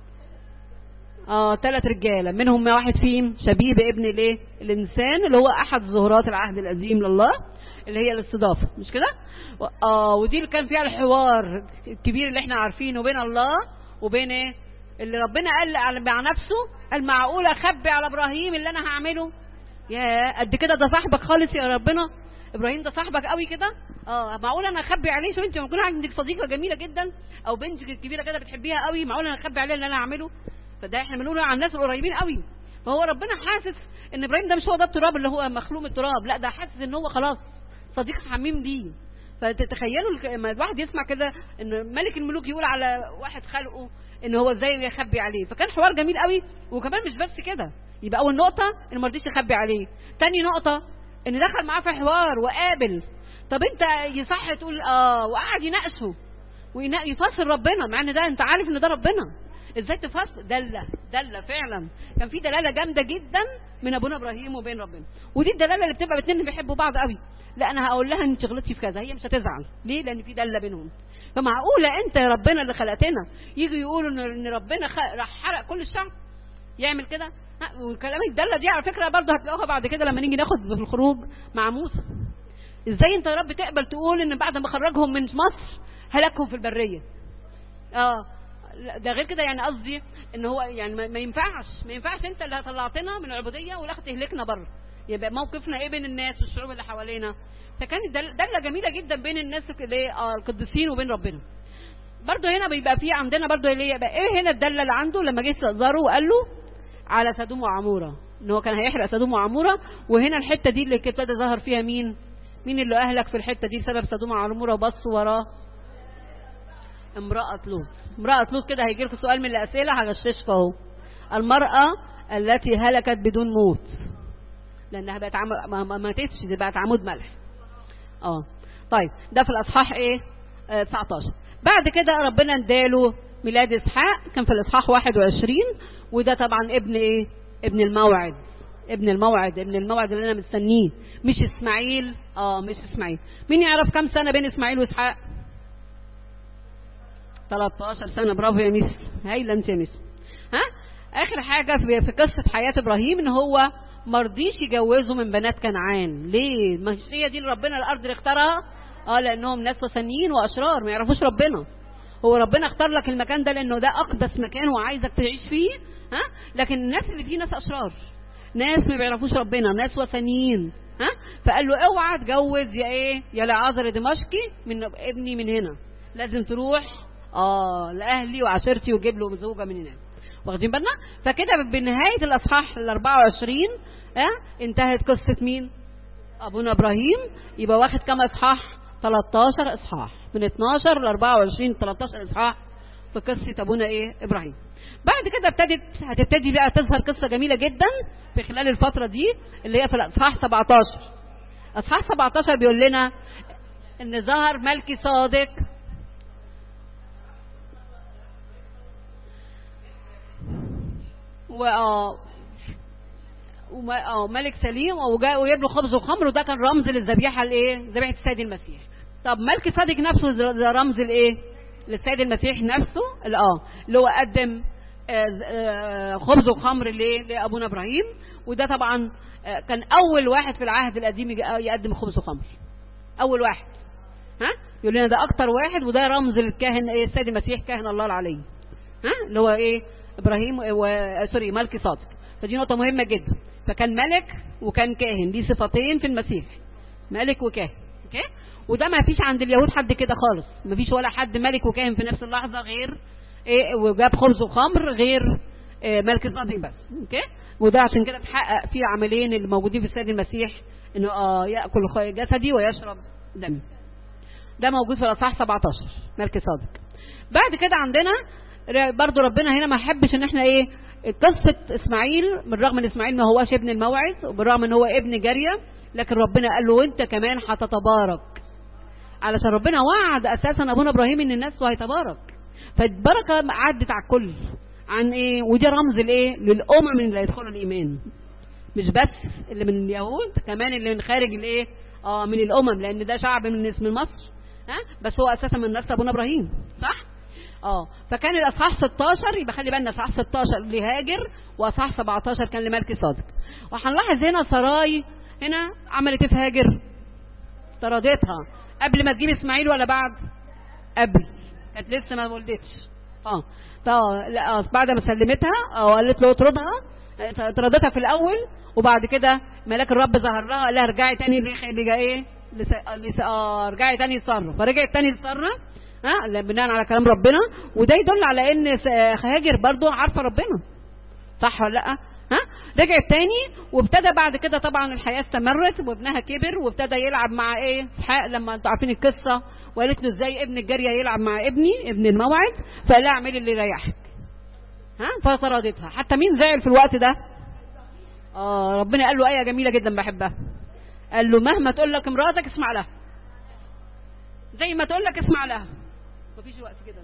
اه ثلاث رجاله منهم واحد فيهم شبيه بابن الايه الانسان اللي هو احد ظهورات العهد القديم لله اللي هي الاستضافه مش كده و- اه ودي اللي كان فيها الحوار الكبير اللي احنا عارفينه بين الله وبين ايه اللي ربنا قال على- مع نفسه قال معقول اخبي على ابراهيم اللي انا هعمله يا قد كده ده صاحبك خالص يا ربنا ابراهيم ده صاحبك قوي كده اه معقول انا اخبي عليه شو انت يكون عندك صديقه جميله جدا او بنتك الكبيره كده بتحبيها قوي معقول انا اخبي عليه اللي انا هعمله فده احنا بنقول عن الناس القريبين قوي فهو ربنا حاسس ان ابراهيم ده مش هو ده التراب اللي هو مخلوق من التراب لا ده حاسس ان هو خلاص صديق حميم بيه فتتخيلوا الك- لما الواحد يسمع كده ان ملك الملوك يقول على واحد خلقه ان هو ازاي يخبي عليه فكان حوار جميل قوي وكمان مش بس كده يبقى اول نقطه ان ما رضيش يخبي عليه تاني نقطه ان دخل معاه في حوار وقابل طب انت يصح تقول اه وقعد يناقشه ويفسر ربنا مع ان ده انت عارف ان ده ربنا ازاي تفسر دله دله فعلا كان في دلاله جامده جدا من ابونا ابراهيم وبين ربنا ودي الدلاله اللي بتبقى الاثنين بيحبوا بعض قوي لا انا هقول لها انت غلطتي في كذا هي مش هتزعل ليه لان في دله بينهم فمعقوله انت يا ربنا اللي خلقتنا يجي يقولوا ان ان ربنا خ- راح حرق كل الشعب يعمل كده ها، والكلام الدله دي على فكره برضه هتلاقوها بعد كده لما نيجي ناخد في الخروج مع موسى ازاي انت يا رب تقبل تقول ان بعد ما خرجهم من مصر هلكهم في البريه اه لا، ده غير كده يعني قصدي ان هو يعني ما ما ينفعش ما ينفعش انت اللي طلعتنا من العبوديه والاخ تهلكنا بره يبقى موقفنا ايه بين الناس والشعوب اللي حوالينا فكانت دل- دله جميله جدا بين الناس اللي آه، القديسين وبين ربنا برضه هنا بيبقى في عندنا برضه اللي يبقى ايه هنا الدله اللي عنده لما جه استئذاره وقال له على سدوم وعموره ان هو كان هيحرق سدوم وعموره وهنا الحته دي اللي ابتدى ظهر فيها مين مين اللي اهلك في الحته دي بسبب سدوم وعموره وبص وراه امرأة لوط امرأة لوط كده هيجي لكم سؤال من الأسئلة هغششكم اهو المرأة التي هلكت بدون موت لأنها بقت عم... ما ما ماتتش دي بقت عمود ملح اه طيب ده في الأصحاح ايه آه 19 بعد كده ربنا اداله ميلاد إسحاق كان في الإصحاح 21 وده طبعا ابن ايه ابن الموعد ابن الموعد ابن الموعد اللي انا مستنيه مش اسماعيل اه مش اسماعيل مين يعرف كم سنة بين اسماعيل واسحاق 13 سنة برافو يا ميس هايلة انت يا ميس ها اخر حاجة في في قصة حياة ابراهيم ان هو مرضيش يجوزه من بنات كنعان ليه ما هي دي اللي ربنا الارض اللي اختارها اه لانهم ناس وثنيين واشرار ما يعرفوش ربنا هو ربنا اختار لك المكان ده لانه ده اقدس مكان وعايزك تعيش فيه ها لكن الناس اللي فيه ناس اشرار ناس ما بيعرفوش ربنا ناس وثنيين ها فقال له اوعى تجوز يا ايه يا لعازر دمشقي من ابني من هنا لازم تروح اه لاهلي وعشيرتي وجيب له زوجه من هناك واخدين بالنا فكده بنهايه الاصحاح ال 24 ها انتهت قصه مين ابونا ابراهيم يبقى واخد كام اصحاح 13 اصحاح من 12 ل 24 13 اصحاح في قصه ابونا ايه ابراهيم بعد كده ابتدت هتبتدي بقى تظهر قصه جميله جدا في خلال الفتره دي اللي هي في الاصحاح 17 اصحاح 17 بيقول لنا ان ظهر ملكي صادق و آه، وما- اه ملك سليم وجاء وجاب له خبز وخمر وده كان رمز للذبيحه الايه ذبيحه السيد المسيح طب ملك صادق نفسه ده ده رمز الايه للسيد المسيح نفسه اللي اه اللي هو قدم آه، آه، خبز وخمر ليه لابونا ابراهيم وده طبعا آه، كان اول واحد في العهد القديم يج- يقدم خبز وخمر اول واحد ها يقول لنا ده اكتر واحد وده رمز للكاهن ايه السيد المسيح كاهن الله العلي ها اللي هو ايه ابراهيم و... سوري ملكي صادق فدي نقطه مهمه جدا فكان ملك وكان كاهن دي صفتين في المسيح ملك وكاهن اوكي وده ما فيش عند اليهود حد كده خالص ما فيش ولا حد ملك وكاهن في نفس اللحظه غير ايه وجاب خبز وخمر غير إيه ملك صادق بس اوكي وده عشان كده اتحقق في عملين اللي موجودين في السيد المسيح انه اه ياكل خ- جسدي ويشرب دمي ده موجود في الاصحاح 17 ملك صادق بعد كده عندنا ر- برضو ربنا هنا ما حبش ان احنا ايه قصة اسماعيل بالرغم ان اسماعيل ما هواش ابن الموعد وبالرغم ان هو ابن جارية لكن ربنا قال له وانت كمان هتتبارك علشان ربنا وعد اساسا ابونا ابراهيم ان الناس هيتبارك فالبركة عدت على الكل عن ايه ودي رمز الايه للامم اللي هيدخلوا الايمان مش بس اللي من اليهود كمان اللي من خارج الايه اه من الامم لان ده شعب من اسم مصر ها بس هو اساسا من نفس ابونا ابراهيم صح اه فكان الاصحاح 16 يبقى خلي بالنا اصحاح 16 لهاجر واصحاح 17 كان لملك صادق وهنلاحظ هنا سراي هنا عملت ايه في هاجر طردتها قبل ما تجيب اسماعيل ولا بعد قبل كانت لسه ما ولدتش اه طا- لا آه، بعد ما سلمتها اه قالت له اطردها آه، طردتها في الاول وبعد كده ملاك الرب ظهر لها قال لها ارجعي تاني لخ- لجا ايه لس... آه، لس... آه ارجعي تاني لساره فرجعت تاني لساره ها لا، بناء على كلام ربنا وده يدل على ان س- آه، هاجر برضو عارفه ربنا صح ولا لا ها رجعت تاني وابتدى بعد كده طبعا الحياه استمرت وابنها كبر وابتدى يلعب مع ايه اسحاق لما انتوا عارفين القصه وقالت له ازاي ابن الجاريه يلعب مع ابني ابن الموعد فقال لها اعملي اللي يريحك ها فطردتها حتى مين زعل في الوقت ده اه ربنا قال له ايه جميله جدا بحبها قال له مهما تقول لك امراتك اسمع لها زي ما تقول لك اسمع لها مفيش وقت كده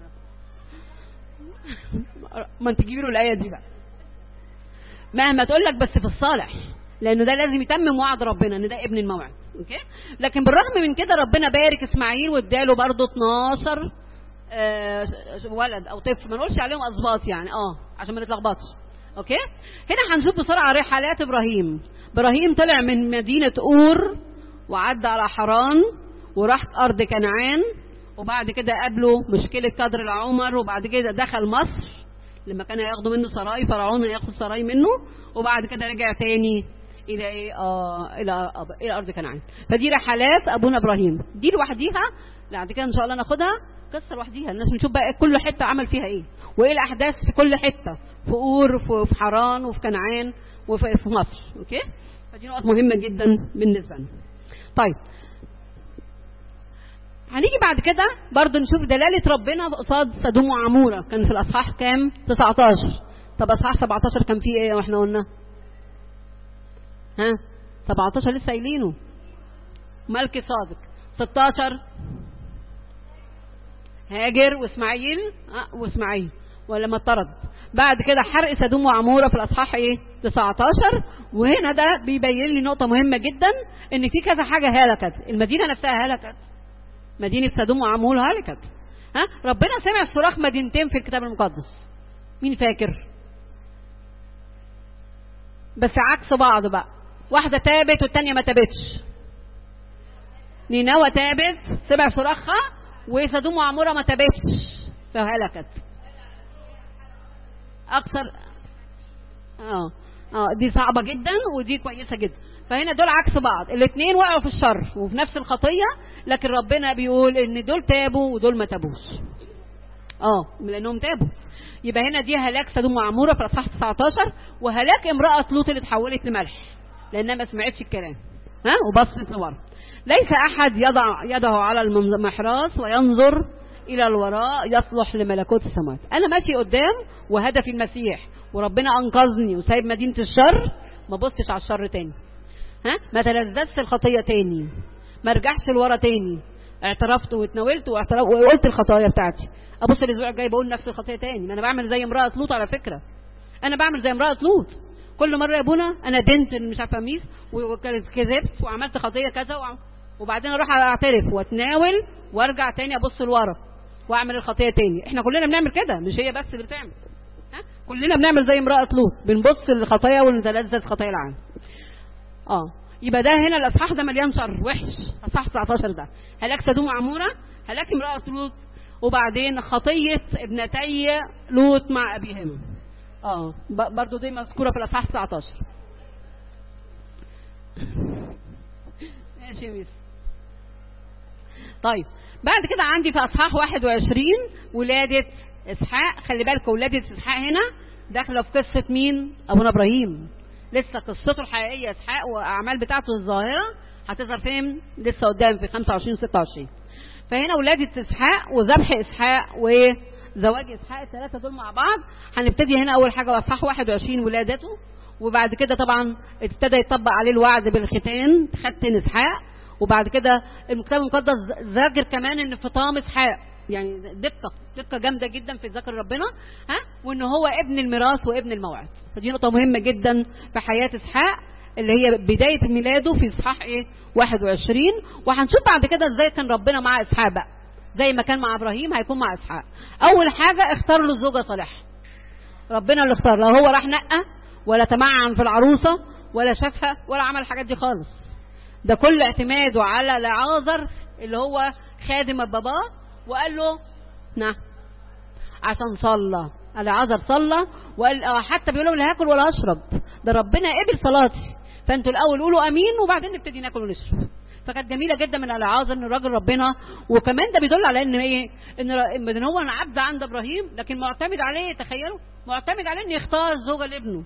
ما انت تجيبي له الايه دي بقى مهما تقول لك بس في الصالح لانه ده لازم يتمم وعد ربنا ان ده ابن الموعد اوكي لكن بالرغم من كده ربنا بارك اسماعيل واداله برضه 12 آه، ولد او طفل ما نقولش عليهم اسباط يعني اه عشان ما نتلخبطش اوكي هنا هنشوف بسرعه رحلات ابراهيم ابراهيم طلع من مدينه اور وعدى على حران وراح ارض كنعان وبعد كده قابله مشكله قدر العمر وبعد كده دخل مصر لما كانوا ياخدوا منه سراي فرعون ياخد سراي منه وبعد كده رجع تاني الى ايه اه الى أب- الى ارض كنعان فدي رحلات ابونا ابراهيم دي لوحديها بعد كده ان شاء الله ناخدها قصه لوحديها الناس بنشوف بقى كل حته عمل فيها ايه وايه الاحداث في كل حته في اور في في حران وفي كنعان وفي في مصر اوكي فدي نقط مهمه جدا بالنسبه لنا طيب هنيجي بعد كده برضو نشوف دلالة ربنا قصاد سدوم وعمورة كان في الأصحاح كام 19 طب أصحاح 17 كان فيه ايه واحنا قلنا ها 17 لسه قايلينه ملك صادق 16 هاجر واسماعيل اه واسماعيل ولما اطرد بعد كده حرق سدوم وعموره في الاصحاح ايه 19 وهنا ده بيبين لي نقطه مهمه جدا ان في كذا حاجه هلكت المدينه نفسها هلكت مدينه سدوم وعموره هلكت ها ربنا سمع صراخ مدينتين في الكتاب المقدس مين فاكر بس عكس بعض بقى واحده تابت والتانيه ما تابتش نينوى تابت سمع صراخها وسدوم وعموره ما تابتش فهلكت اكثر اه اه دي صعبه جدا ودي كويسه جدا فهنا دول عكس بعض الاثنين وقعوا في الشر وفي نفس الخطيه لكن ربنا بيقول ان دول تابوا ودول ما تابوش اه لانهم تابوا يبقى هنا دي هلاك سدوم وعموره في الاصحاح 19 وهلاك امراه لوط اللي اتحولت لملح لانها ما سمعتش الكلام ها وبصت لورا ليس احد يضع يده على المحراث وينظر الى الوراء يصلح لملكوت السماوات انا ماشي قدام وهدفي المسيح وربنا انقذني وسايب مدينه الشر ما بصش على الشر تاني ها ما تلذذش الخطيه تاني ما ارجعش لورا تاني اعترفت واتناولت واعترفت وقلت الخطايا بتاعتي ابص الاسبوع الجاي بقول نفس الخطيه تاني ما انا بعمل زي امراه لوط على فكره انا بعمل زي امراه لوط كل مره يا ابونا انا دنت مش عارفه ميس وكذبت وعملت خطيه كذا وعم... وبعدين اروح اعترف واتناول وارجع تاني ابص لورا واعمل الخطيه تاني احنا كلنا بنعمل كده مش هي بس اللي بتعمل ها كلنا بنعمل زي امراه لوط بنبص للخطايا ونتلذذ خطايا العالم اه يبقى ده هنا الاصحاح ده مليان شر وحش اصحاح 19 ده هلاك سدوم وعموره هلاك امراه لوط وبعدين خطيه ابنتي لوط مع ابيهما اه برضو دي مذكوره في الاصحاح 19 ماشي يا ميس طيب بعد كده عندي في اصحاح 21 ولاده اسحاق خلي بالكم ولاده اسحاق هنا داخله في قصه مين ابونا ابراهيم لسه قصته الحقيقيه اسحاق واعمال بتاعته الظاهره هتظهر فين لسه قدام في 25 26 فهنا ولاده اسحاق وذبح اسحاق وزواج اسحاق الثلاثه دول مع بعض هنبتدي هنا اول حاجه اصحاح 21 ولادته وبعد كده طبعا ابتدى يطبق عليه الوعد بالختان ختن اسحاق وبعد كده الكتاب المقدس ذاكر كمان ان فطام اسحاق يعني دقه دقه جامده جدا في ذكر ربنا ها وان هو ابن الميراث وابن الموعد فدي نقطه مهمه جدا في حياه اسحاق اللي هي بدايه ميلاده في اصحاح ايه 21 وهنشوف بعد كده ازاي كان ربنا مع اسحاق بقى زي ما كان مع ابراهيم هيكون مع اسحاق اول حاجه اختار له زوجه صالحه ربنا اللي اختار لا هو راح نقى ولا تمعن في العروسه ولا شافها ولا عمل الحاجات دي خالص ده كل اعتماده على لعازر اللي هو خادم باباه وقال له نعم عشان صلى العازر صلى وقال حتى بيقول له لا هاكل ولا اشرب ده ربنا قبل صلاتي فانتوا الاول قولوا امين وبعدين نبتدي ناكل ونشرب فكانت جميله جدا من العازر ان الراجل ربنا وكمان ده بيدل على ان ايه ان ان هو عبد عند ابراهيم لكن معتمد عليه تخيلوا معتمد عليه ان يختار زوجه لابنه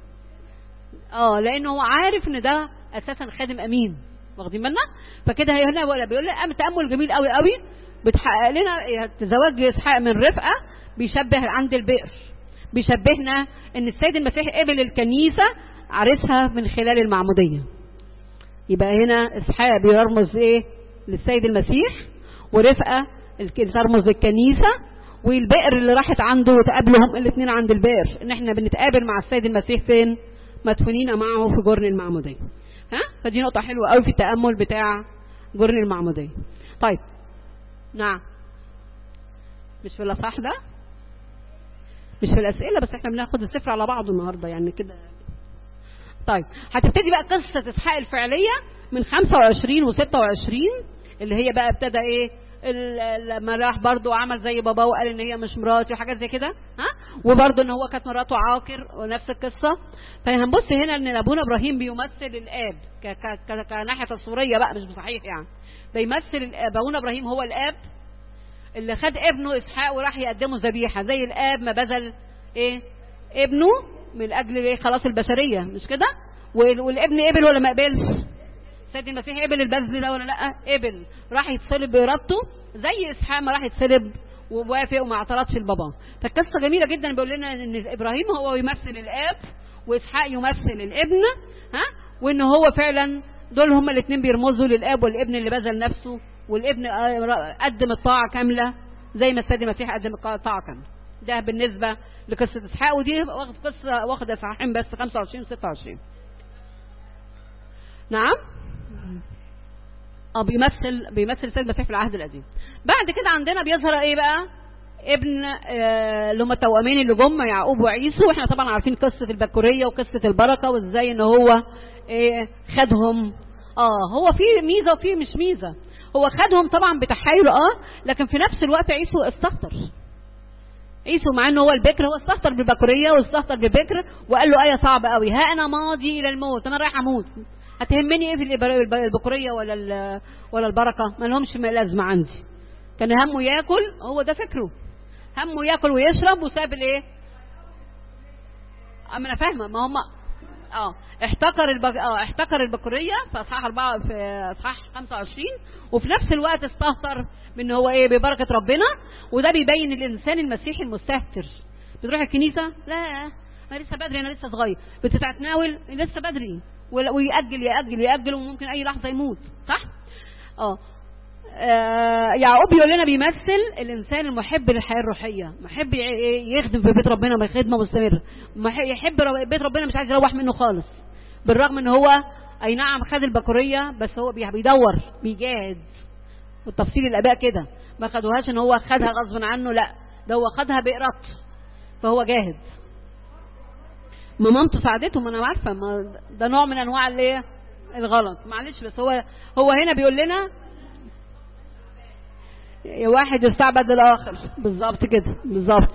اه لانه هو عارف ان ده اساسا خادم امين واخدين بالنا فكده هنا ولا بيقول لي تامل جميل قوي قوي بتحقق لنا زواج اسحاق من رفقه بيشبه عند البئر بيشبهنا ان السيد المسيح قبل الكنيسه عرسها من خلال المعموديه يبقى هنا اسحاق بيرمز ايه للسيد المسيح ورفقه ترمز للكنيسه والبئر اللي راحت عنده وتقابلهم الاثنين عند البئر ان احنا بنتقابل مع السيد المسيح فين مدفونين معه في جرن المعموديه ها فدي نقطه حلوه قوي في التامل بتاع جرن المعموديه طيب نعم مش في الاصح ده مش في الاسئله بس احنا بناخد السفر على بعضه النهارده يعني كده طيب هتبتدي بقى قصه اسحاق الفعليه من 25 و26 اللي هي بقى ابتدى ايه ال- لما راح برضو عمل زي باباه وقال ان هي مش مراتي وحاجات زي كده ها وبرضو ان هو كانت مراته عاقر ونفس القصه فهنبص هنا ان ابونا ابراهيم بيمثل الاب ك- ك- ك- كناحيه تصويريه بقى مش صحيح يعني بيمثل الاب ابونا ابراهيم هو الاب اللي خد ابنه اسحاق وراح يقدمه ذبيحه زي الاب ما بذل ايه ابنه من اجل ايه خلاص البشريه مش كده وال- والابن قبل ولا ما قبلش سيد المسيح قبل البذل ده ولا لا قبل راح يتصلب بارادته زي اسحاق ما راح يتصلب ووافق وما اعترضش لباباه فالقصه جميله جدا بيقول لنا ان ابراهيم هو يمثل الاب واسحاق يمثل الابن ها وان هو فعلا دول هما الاثنين بيرمزوا للاب والابن اللي بذل نفسه والابن آه، قدم الطاعه كامله زي ما السيد المسيح قدم الطاعه كامله ده بالنسبه لقصه اسحاق ودي واخد قصه واخده صحيحين بس 25 و 26 نعم اه بيمثل بيمثل السيد المسيح في العهد القديم بعد كده عندنا بيظهر ايه بقى ابن آه، اللي هم التوامين اللي جم يعقوب وعيسو واحنا طبعا عارفين قصه البكوريه وقصه البركه وازاي ان هو إيه خدهم اه هو في ميزه وفي مش ميزه هو خدهم طبعا بتحايله اه لكن في نفس الوقت عيسو استهتر عيسو مع انه هو البكر هو استهتر بالبكوريه واستهتر بالبكر وقال له ايه صعبه قوي ها انا ماضي الى الموت انا رايح اموت هتهمني ايه في الإبر- الب- البكوريه ولا ال- ولا البركه ما لهمش لازمه عندي كان همه ياكل هو ده فكره همه ياكل ويشرب وساب الايه اما انا فاهمه ما هم اه احتكر البك... اه احتكر البكوريه في اصحاح 4 في اصحاح 25 وفي نفس الوقت استهتر بان هو ايه ببركه ربنا وده بيبين الانسان المسيحي المستهتر بتروح الكنيسه لا انا لسه بدري انا لسه صغير بتتناول لسه بدري ولا- ويأجل يأجل يأجل وممكن اي لحظه يموت صح اه آه، يعقوب يقول لنا بيمثل الانسان المحب للحياه الروحيه محب ي- يخدم في بيت ربنا بخدمه مستمره مح- يحب رب- بيت ربنا مش عايز يروح منه خالص بالرغم ان هو اي نعم خد البكوريه بس هو بي- بيدور بيجاهد والتفصيل الاباء كده ما خدوهاش ان هو خدها غصب عنه لا ده هو خدها بارادته فهو جاهد ما مامته ساعدته ما انا عارفه ما ده نوع من انواع الايه الغلط معلش بس هو هو هنا بيقول لنا واحد يستعبد للاخر بالظبط كده بالظبط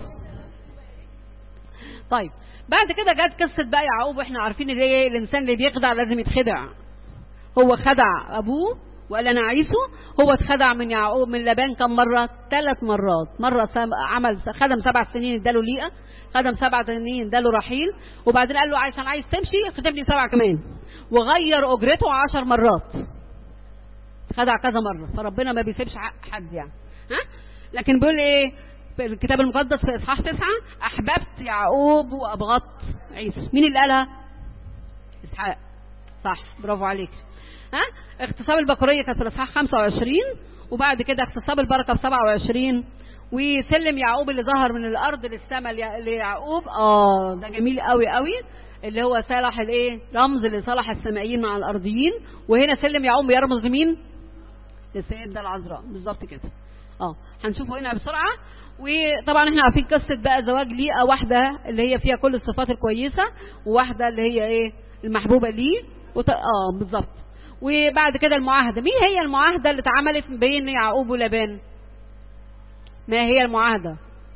طيب بعد كده جت قصه بقى يعقوب واحنا عارفين ان ايه الانسان اللي بيخدع لازم يتخدع هو خدع ابوه وقال انا عيسو هو اتخدع من يعقوب من لبان كم مره ثلاث مرات مره سم- عمل خدم سبع سنين اداله ليئه خدم سبع سنين اداله رحيل وبعدين قال له عشان عايز تمشي خدمني سبع كمان وغير اجرته عشر مرات خدع كذا مره فربنا ما بيسيبش حق حد يعني ها لكن بيقول ايه في الكتاب المقدس في اصحاح تسعة احببت يعقوب وابغضت عيسى مين اللي قالها اسحاق صح برافو عليك ها اغتصاب البكوريه كانت في الاصحاح 25 وبعد كده اغتصاب البركه في 27 وسلم يعقوب اللي ظهر من الارض للسماء ليع- ليعقوب اه ده جميل قوي قوي اللي هو صالح الايه رمز لصالح السمائيين مع الارضيين وهنا سلم يعقوب بيرمز لمين للسيدة العذراء بالظبط كده اه هنشوفه هنا بسرعة وطبعا احنا عارفين قصة بقى زواج ليئة واحدة اللي هي فيها كل الصفات الكويسة وواحدة اللي هي ايه المحبوبة ليه وط... اه بالظبط وبعد كده المعاهدة مين هي المعاهدة اللي اتعملت بين يعقوب ولابان ما هي المعاهدة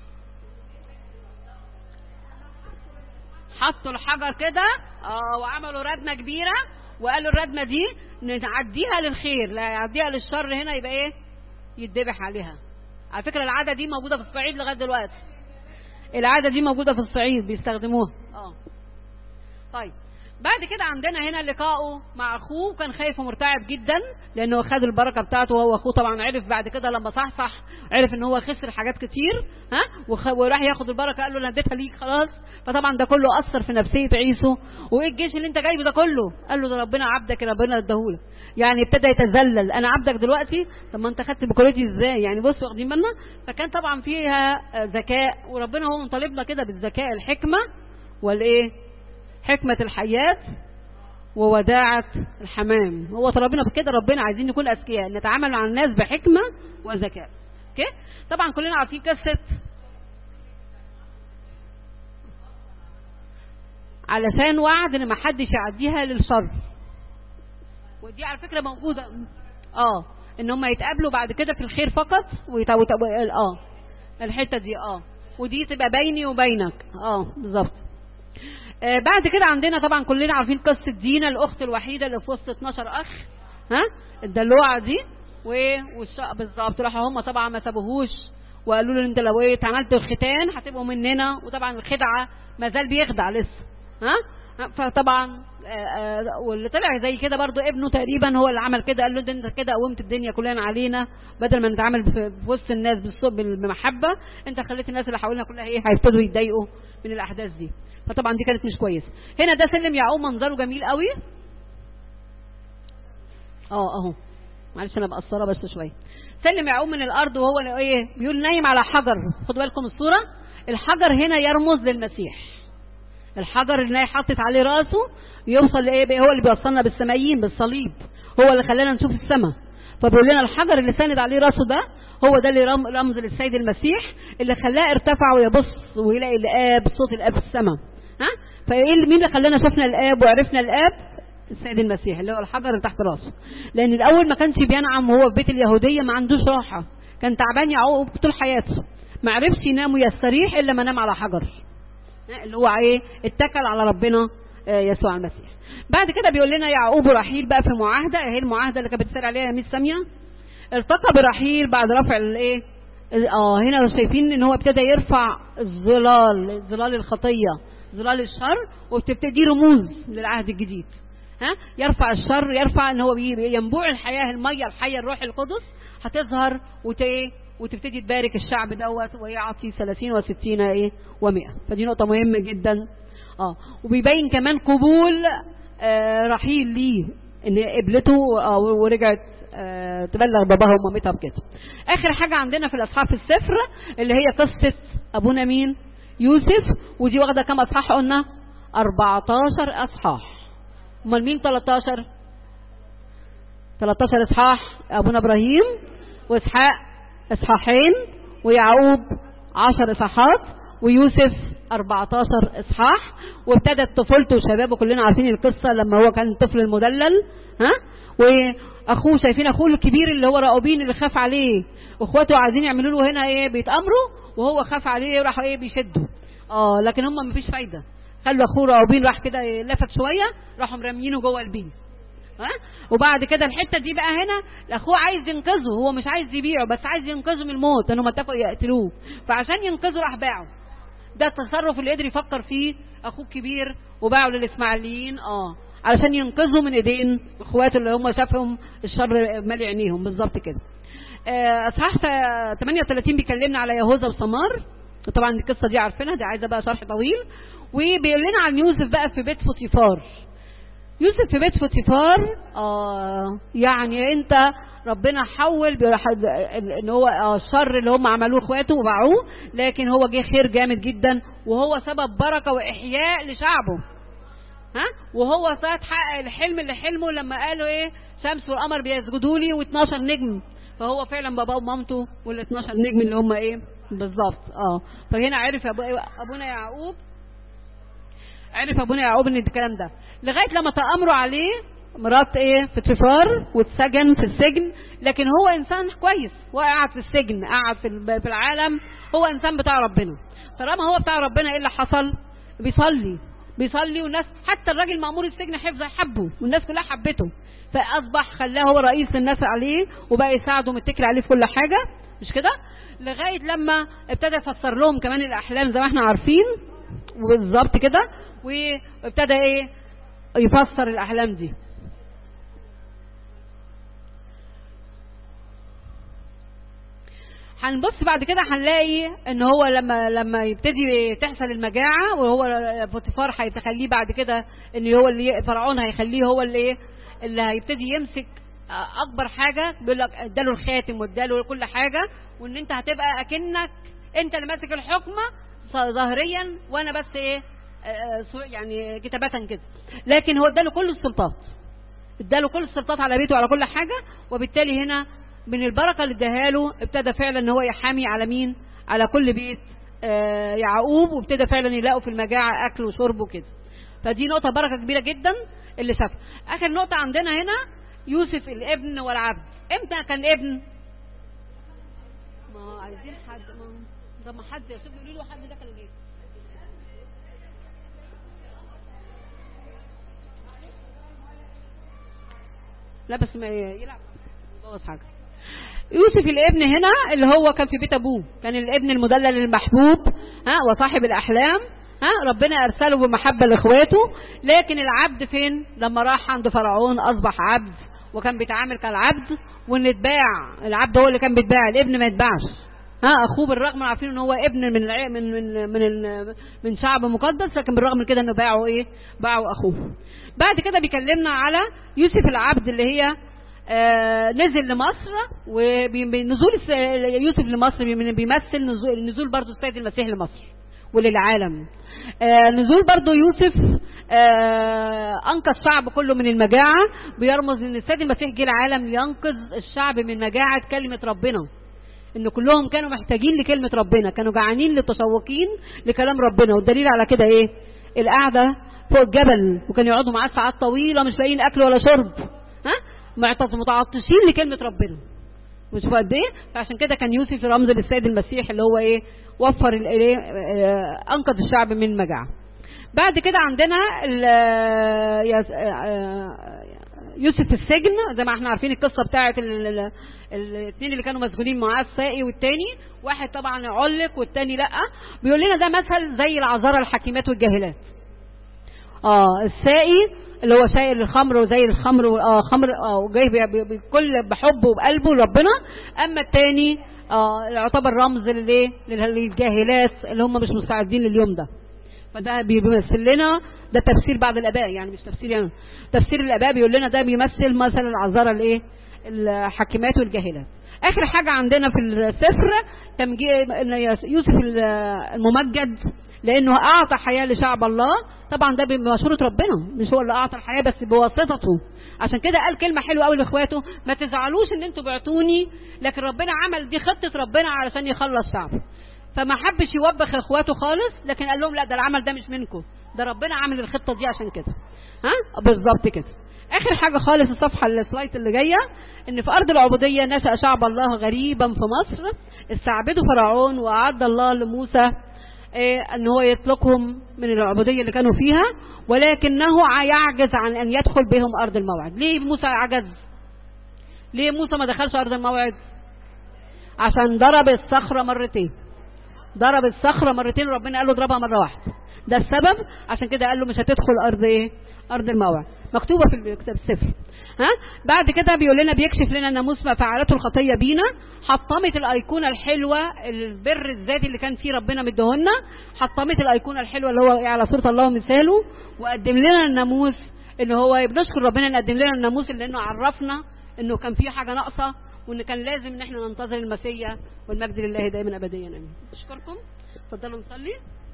حطوا الحجر كده اه وعملوا ردمه كبيره وقالوا الردمه دي نعديها للخير لا يعديها للشر هنا يبقى ايه يتذبح عليها على فكره العاده دي موجوده في الصعيد لغايه دلوقتي العاده دي موجوده في الصعيد بيستخدموها اه طيب بعد كده عندنا هنا لقائه مع اخوه كان خايف ومرتعب جدا لانه خد البركه بتاعته وهو اخوه طبعا عرف بعد كده لما صحصح عرف ان هو خسر حاجات كتير ها وخ... وراح ياخد البركه قال له انا اديتها ليك خلاص فطبعا ده كله اثر في نفسيه عيسو وايه الجيش اللي انت جايبه ده كله قال له ده ربنا عبدك ربنا اداهولك يعني ابتدى يتذلل انا عبدك دلوقتي طب ما انت خدت بكورتي ازاي يعني بص واخدين بالنا فكان طبعا فيها آه، ذكاء وربنا هو مطالبنا كده بالذكاء الحكمه والايه حكمه الحياه ووداعة الحمام هو طلبنا بكده ربنا عايزين نكون أذكياء نتعامل مع الناس بحكمة وذكاء اوكي طبعا كلنا عارفين قصة علشان وعد ان ما حدش يعديها للشر ودي على فكرة موجودة اه ان هم يتقابلوا بعد كده في الخير فقط ويت... ويت... اه الحته دي اه ودي تبقى بيني وبينك اه بالظبط آه بعد كده عندنا طبعا كلنا عارفين قصه دينا الاخت الوحيده اللي في وسط 12 اخ ها الدلوعه دي و والشق بالظبط راحوا هم طبعا ما سابوهوش وقالوا له انت لو ايه عملت الختان هتبقوا مننا وطبعا الخدعه ما زال بيخدع لسه ها فطبعا آه واللي طلع زي كده برضو ابنه تقريبا هو اللي عمل كده قال له ده انت كده قومت الدنيا كلها علينا بدل ما نتعامل في وسط الناس بالصوت بمحبه انت خليت الناس اللي حوالينا كلها ايه هيبتدوا يتضايقوا من الاحداث دي فطبعا دي كانت مش كويسه هنا ده سلم يعقوب منظره جميل قوي اه اهو معلش انا مقصره بس شويه سلم يعقوب من الارض وهو ايه بيقول نايم على حجر خدوا بالكم الصوره الحجر هنا يرمز للمسيح الحجر اللي حاطط عليه راسه يوصل لايه هو اللي بيوصلنا بالسمايين بالصليب هو اللي خلانا نشوف السماء فبيقول لنا الحجر اللي ساند عليه راسه ده هو ده اللي رمز للسيد المسيح اللي خلاه ارتفع ويبص ويلاقي الاب صوت الاب في السماء ها فايه مين اللي خلانا شفنا الاب وعرفنا الاب السيد المسيح اللي هو الحجر اللي تحت راسه لان الاول ما كانش بينعم وهو في بيت اليهوديه ما عندوش راحه كان تعبان يعقوب طول حياته ما عرفش ينام ويستريح الا ما نام على حجر اللي هو ايه اتكل على ربنا يسوع المسيح بعد كده بيقول لنا يعقوب ورحيل بقى في معاهده اهي المعاهده اللي كانت بتسال عليها يا ميس ساميه التقى برحيل بعد رفع الايه اه هنا شايفين ان هو ابتدى يرفع الظلال ظلال الخطيه ظلال الشر وبتبتدي رموز للعهد الجديد ها يرفع الشر يرفع ان هو ينبوع الحياه الميه الحيه الروح القدس هتظهر وت وتبتدي تبارك الشعب دوت ويعطي 30 و60 ايه و100 فدي نقطه مهمه جدا اه وبيبين كمان قبول آه رحيل ليه ان قبلته آه ورجعت آه تبلغ باباها ومامتها بكده اخر حاجه عندنا في الاصحاح في السفر اللي هي قصه ابونا مين يوسف ودي واخده كام اصحاح قلنا 14 اصحاح امال مين 13 13 اصحاح ابونا ابراهيم واسحاق اصحاحين ويعقوب 10 اصحاحات ويوسف 14 اصحاح وابتدت طفولته وشبابه كلنا عارفين القصه لما هو كان الطفل المدلل ها واخوه شايفين اخوه الكبير اللي هو راؤوبين اللي خاف عليه واخواته عايزين يعملوا له هنا ايه بيتامروا وهو خاف عليه وراحوا ايه بيشدوا اه لكن هم مفيش فايده خلوا اخوه راؤوبين راح كده لفت شويه راحوا مرميينه جوه البيت ها وبعد كده الحته دي بقى هنا اخوه عايز ينقذه هو مش عايز يبيعه بس عايز ينقذه من الموت لانهم اتفقوا يقتلوه فعشان ينقذه راح باعه ده التصرف اللي قدر يفكر فيه اخوه الكبير وباعه للاسماعيليين اه علشان ينقذوا من ايدين اخواته اللي هم شافهم الشر مالي عينيهم بالظبط كده اصحاح 38 بيكلمنا على يهوذا وسمار طبعا القصه دي عارفينها دي عايزه بقى شرح طويل وبيقول لنا عن يوسف بقى في بيت فوتيفار يوسف في بيت فوتيفار آه يعني انت ربنا حول ان هو آه الشر اللي هم عملوه اخواته وباعوه لكن هو جه خير جامد جدا وهو سبب بركه واحياء لشعبه ها وهو ساعه حقق الحلم اللي حلمه لما قالوا ايه شمس والقمر بيسجدوا لي و12 نجم فهو فعلا باباه ومامته وال 12 نجم اللي هم ايه بالظبط اه فهنا عرف أبو ابونا يعقوب عرف ابونا يعقوب ان الكلام ده لغايه لما تامروا عليه مرات ايه في تفار واتسجن في السجن لكن هو انسان كويس هو قاعد في السجن قاعد في في العالم هو انسان بتاع ربنا طالما هو بتاع ربنا ايه اللي حصل بيصلي بيصلي والناس حتى الراجل مامور السجن حفظه حبه والناس كلها حبته فاصبح خلاه هو رئيس الناس عليه وبقى يساعده متكل عليه في كل حاجه مش كده لغايه لما ابتدى يفسر لهم كمان الاحلام زي ما احنا عارفين وبالظبط كده وابتدى ايه يفسر الاحلام دي هنبص بعد كده هنلاقي ان هو لما لما يبتدي تحصل المجاعه وهو بوتيفار هيتخليه بعد كده ان هو اللي فرعون هيخليه هو اللي ايه اللي هيبتدي يمسك اكبر حاجه بيقول لك اداله الخاتم واداله كل حاجه وان انت هتبقى اكنك انت اللي ماسك الحكمه ظاهريا وانا بس ايه يعني كتابة كده لكن هو اداله كل السلطات اداله كل السلطات على بيته وعلى كل حاجة وبالتالي هنا من البركة اللي اداها له ابتدى فعلا ان هو يحامي على مين على كل بيت آه يعقوب وابتدى فعلا يلاقوا في المجاعة اكل وشرب وكده فدي نقطة بركة كبيرة جدا اللي شافها اخر نقطة عندنا هنا يوسف الابن والعبد امتى كان ابن ما عايزين حد ما طب ما حد يا شوف يقولوا له حد ده كان ليه لا بس ما يلعب يبوظ حاجه يوسف الابن هنا اللي هو كان في بيت ابوه كان الابن المدلل المحبوب ها وصاحب الاحلام ها ربنا ارسله بمحبه لاخواته لكن العبد فين لما راح عند فرعون اصبح عبد وكان بيتعامل كالعبد وان اتباع العبد هو اللي كان بيتباع الابن ما يتباعش ها اخوه بالرغم من عارفين ان هو ابن من الع... من من من, ال... من شعب مقدس لكن بالرغم من كده انه باعوا ايه باعوا اخوه بعد كده بيكلمنا على يوسف العبد اللي هي آه نزل لمصر وبنزول يوسف لمصر بيمثل نزول, نزول برضه السيد المسيح لمصر وللعالم آه نزول برضه يوسف آه انقذ الشعب كله من المجاعة بيرمز ان السيد المسيح جه العالم لينقذ الشعب من مجاعة كلمة ربنا ان كلهم كانوا محتاجين لكلمة ربنا كانوا جعانين للتشوقين لكلام ربنا والدليل على كده ايه القعدة فوق الجبل وكانوا يقعدوا معاه ساعات طويلة مش لاقيين اكل ولا شرب ها متعطشين لكلمة ربنا مش قد ايه فعشان كده كان يوسف رمز للسيد المسيح اللي هو ايه وفر الايه انقذ الشعب من المجاعة بعد كده عندنا يوسف في السجن زي ما احنا عارفين القصه بتاعه الاثنين اللي كانوا مسجونين معاه الساقي والتاني واحد طبعا علق والتاني لا بيقول لنا ده مثل زي العذارى الحكيمات والجاهلات اه الساقي اللي هو سائل الخمر وزي الخمر اه خمر اه وجاي بكل بحبه وبقلبه لربنا اما التاني اه يعتبر رمز للايه للجاهلات اللي هم مش مستعدين لليوم ده فده بيمثل لنا ده تفسير بعض الاباء يعني مش تفسير يعني تفسير الاباء بيقول لنا ده بيمثل مثلا العذارى الايه الحاكمات والجاهلات اخر حاجه عندنا في السفر يوسف الممجد لانه اعطى حياه لشعب الله طبعا ده بمشوره ربنا مش هو اللي اعطى الحياه بس بواسطته عشان كده قال كلمه حلوه قوي لاخواته ما تزعلوش ان انتوا بعتوني لكن ربنا عمل دي خطه ربنا علشان يخلص شعبه فما حبش يوبخ اخواته خالص لكن قال لهم لا ده العمل ده مش منكم ده ربنا عامل الخطه دي عشان كده ها بالظبط كده اخر حاجه خالص الصفحه السلايد اللي جايه ان في ارض العبوديه نشا شعب الله غريبا في مصر استعبدوا فرعون واعد الله لموسى إيه ان هو يطلقهم من العبوديه اللي كانوا فيها ولكنه يعجز عن ان يدخل بهم ارض الموعد ليه موسى عجز ليه موسى ما دخلش ارض الموعد عشان ضرب الصخره مرتين ضرب الصخره مرتين ربنا قال له اضربها مره واحده ده السبب عشان كده قال له مش هتدخل ارض ايه ارض الموعد مكتوبه في الكتاب السفر ها بعد كده بيقول لنا بيكشف لنا ناموس ما فعلته الخطيه بينا حطمت الايقونه الحلوه البر الذاتي اللي كان فيه ربنا مديهولنا حطمت الايقونه الحلوه اللي هو على صوره الله ومثاله وقدم لنا الناموس ان هو بنشكر ربنا ان قدم لنا الناموس لانه عرفنا انه كان في حاجه ناقصه وان كان لازم ان احنا ننتظر المسيا والمجد لله دائما ابديا امين اشكركم اتفضلوا نصلي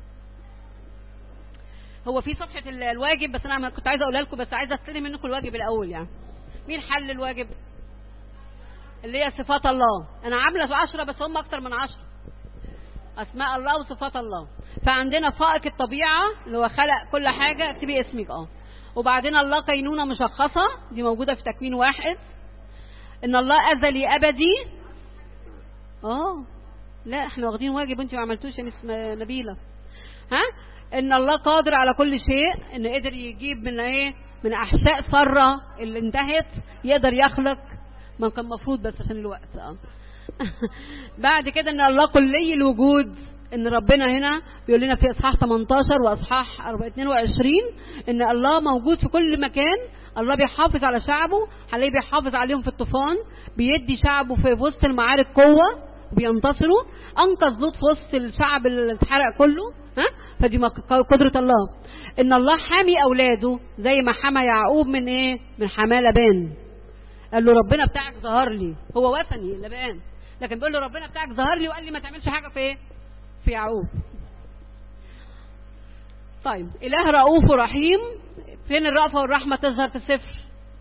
هو في صفحة الواجب بس انا كنت عايزة اقولها لكم بس عايزة استلم منكم الواجب الاول يعني مين حل الواجب اللي هي صفات الله انا عاملة عشرة بس هم اكتر من عشرة اسماء الله وصفات الله فعندنا فائق الطبيعة اللي هو خلق كل حاجة اكتبي اسمك اه وبعدين الله كينونة مشخصة دي موجودة في تكوين واحد ان الله ازلي ابدي اه لا احنا واخدين واجب انت ما عملتوش يا مس نبيلة ها ان الله قادر على كل شيء ان قدر يجيب من ايه من احشاء ثرة اللي انتهت يقدر يخلق ما كان مفروض بس عشان الوقت اه بعد كده ان الله كلي الوجود ان ربنا هنا بيقول لنا في اصحاح 18 واصحاح 22 ان الله موجود في كل مكان الله بيحافظ على شعبه هنلاقيه بيحافظ عليهم في الطوفان بيدي شعبه في وسط المعارك قوه بينتصروا انقذ لوط في وسط الشعب اللي اتحرق كله ها فدي قدرة الله ان الله حامي اولاده زي ما حمى يعقوب من ايه من حماه لبان قال له ربنا بتاعك ظهر لي هو وثني لبان لكن بيقول له ربنا بتاعك ظهر لي وقال لي ما تعملش حاجه في ايه في يعقوب طيب اله رؤوف ورحيم فين الرأفة والرحمة تظهر في السفر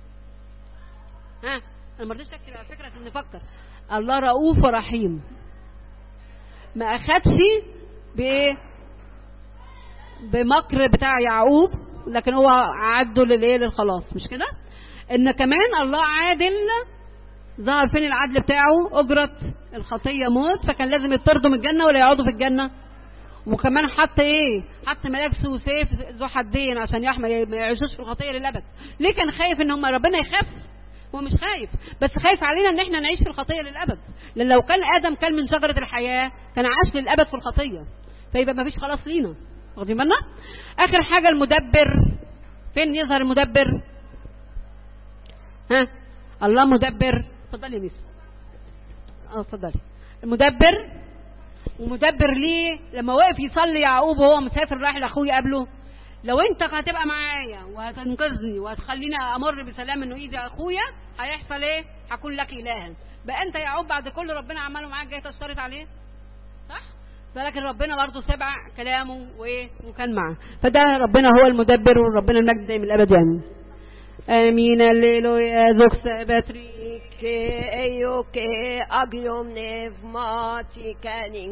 ها انا ما رضيتش اكتب على فكرة عشان نفكر الله رؤوف ورحيم ما اخدش بايه بمكر بتاع يعقوب لكن هو عده للايه للخلاص مش كده ان كمان الله عادل ظهر فين العدل بتاعه اجرة الخطية موت فكان لازم يطردوا من الجنة ولا يقعدوا في الجنة وكمان حط ايه حط ملابس وسيف ذو حدين عشان يحمى ما يعيشوش في الخطيه للابد ليه كان خايف ان هم ربنا يخاف هو مش خايف بس خايف علينا ان احنا نعيش في الخطيه للابد لان لو كان ادم كان من شجره الحياه كان عاش للابد في الخطيه فيبقى ما فيش خلاص لينا واخدين بالنا اخر حاجه المدبر فين يظهر المدبر ها الله مدبر اتفضلي يا ميس اه اتفضلي المدبر ومدبر ليه لما وقف يصلي يعقوب وهو مسافر رايح لاخوه يقابله لو انت هتبقى معايا وهتنقذني وهتخليني امر بسلام انه ايدي اخويا هيحصل ايه هكون لك الها بقى انت يا يعقوب بعد كل ربنا عمله معاك جاي تشترط عليه صح فلكن ربنا برضه سمع كلامه وايه وكان معاه فده ربنا هو المدبر وربنا المجد دايما الابد يعني امين الليلويا زوكس باتريك Che io che aglio nevmati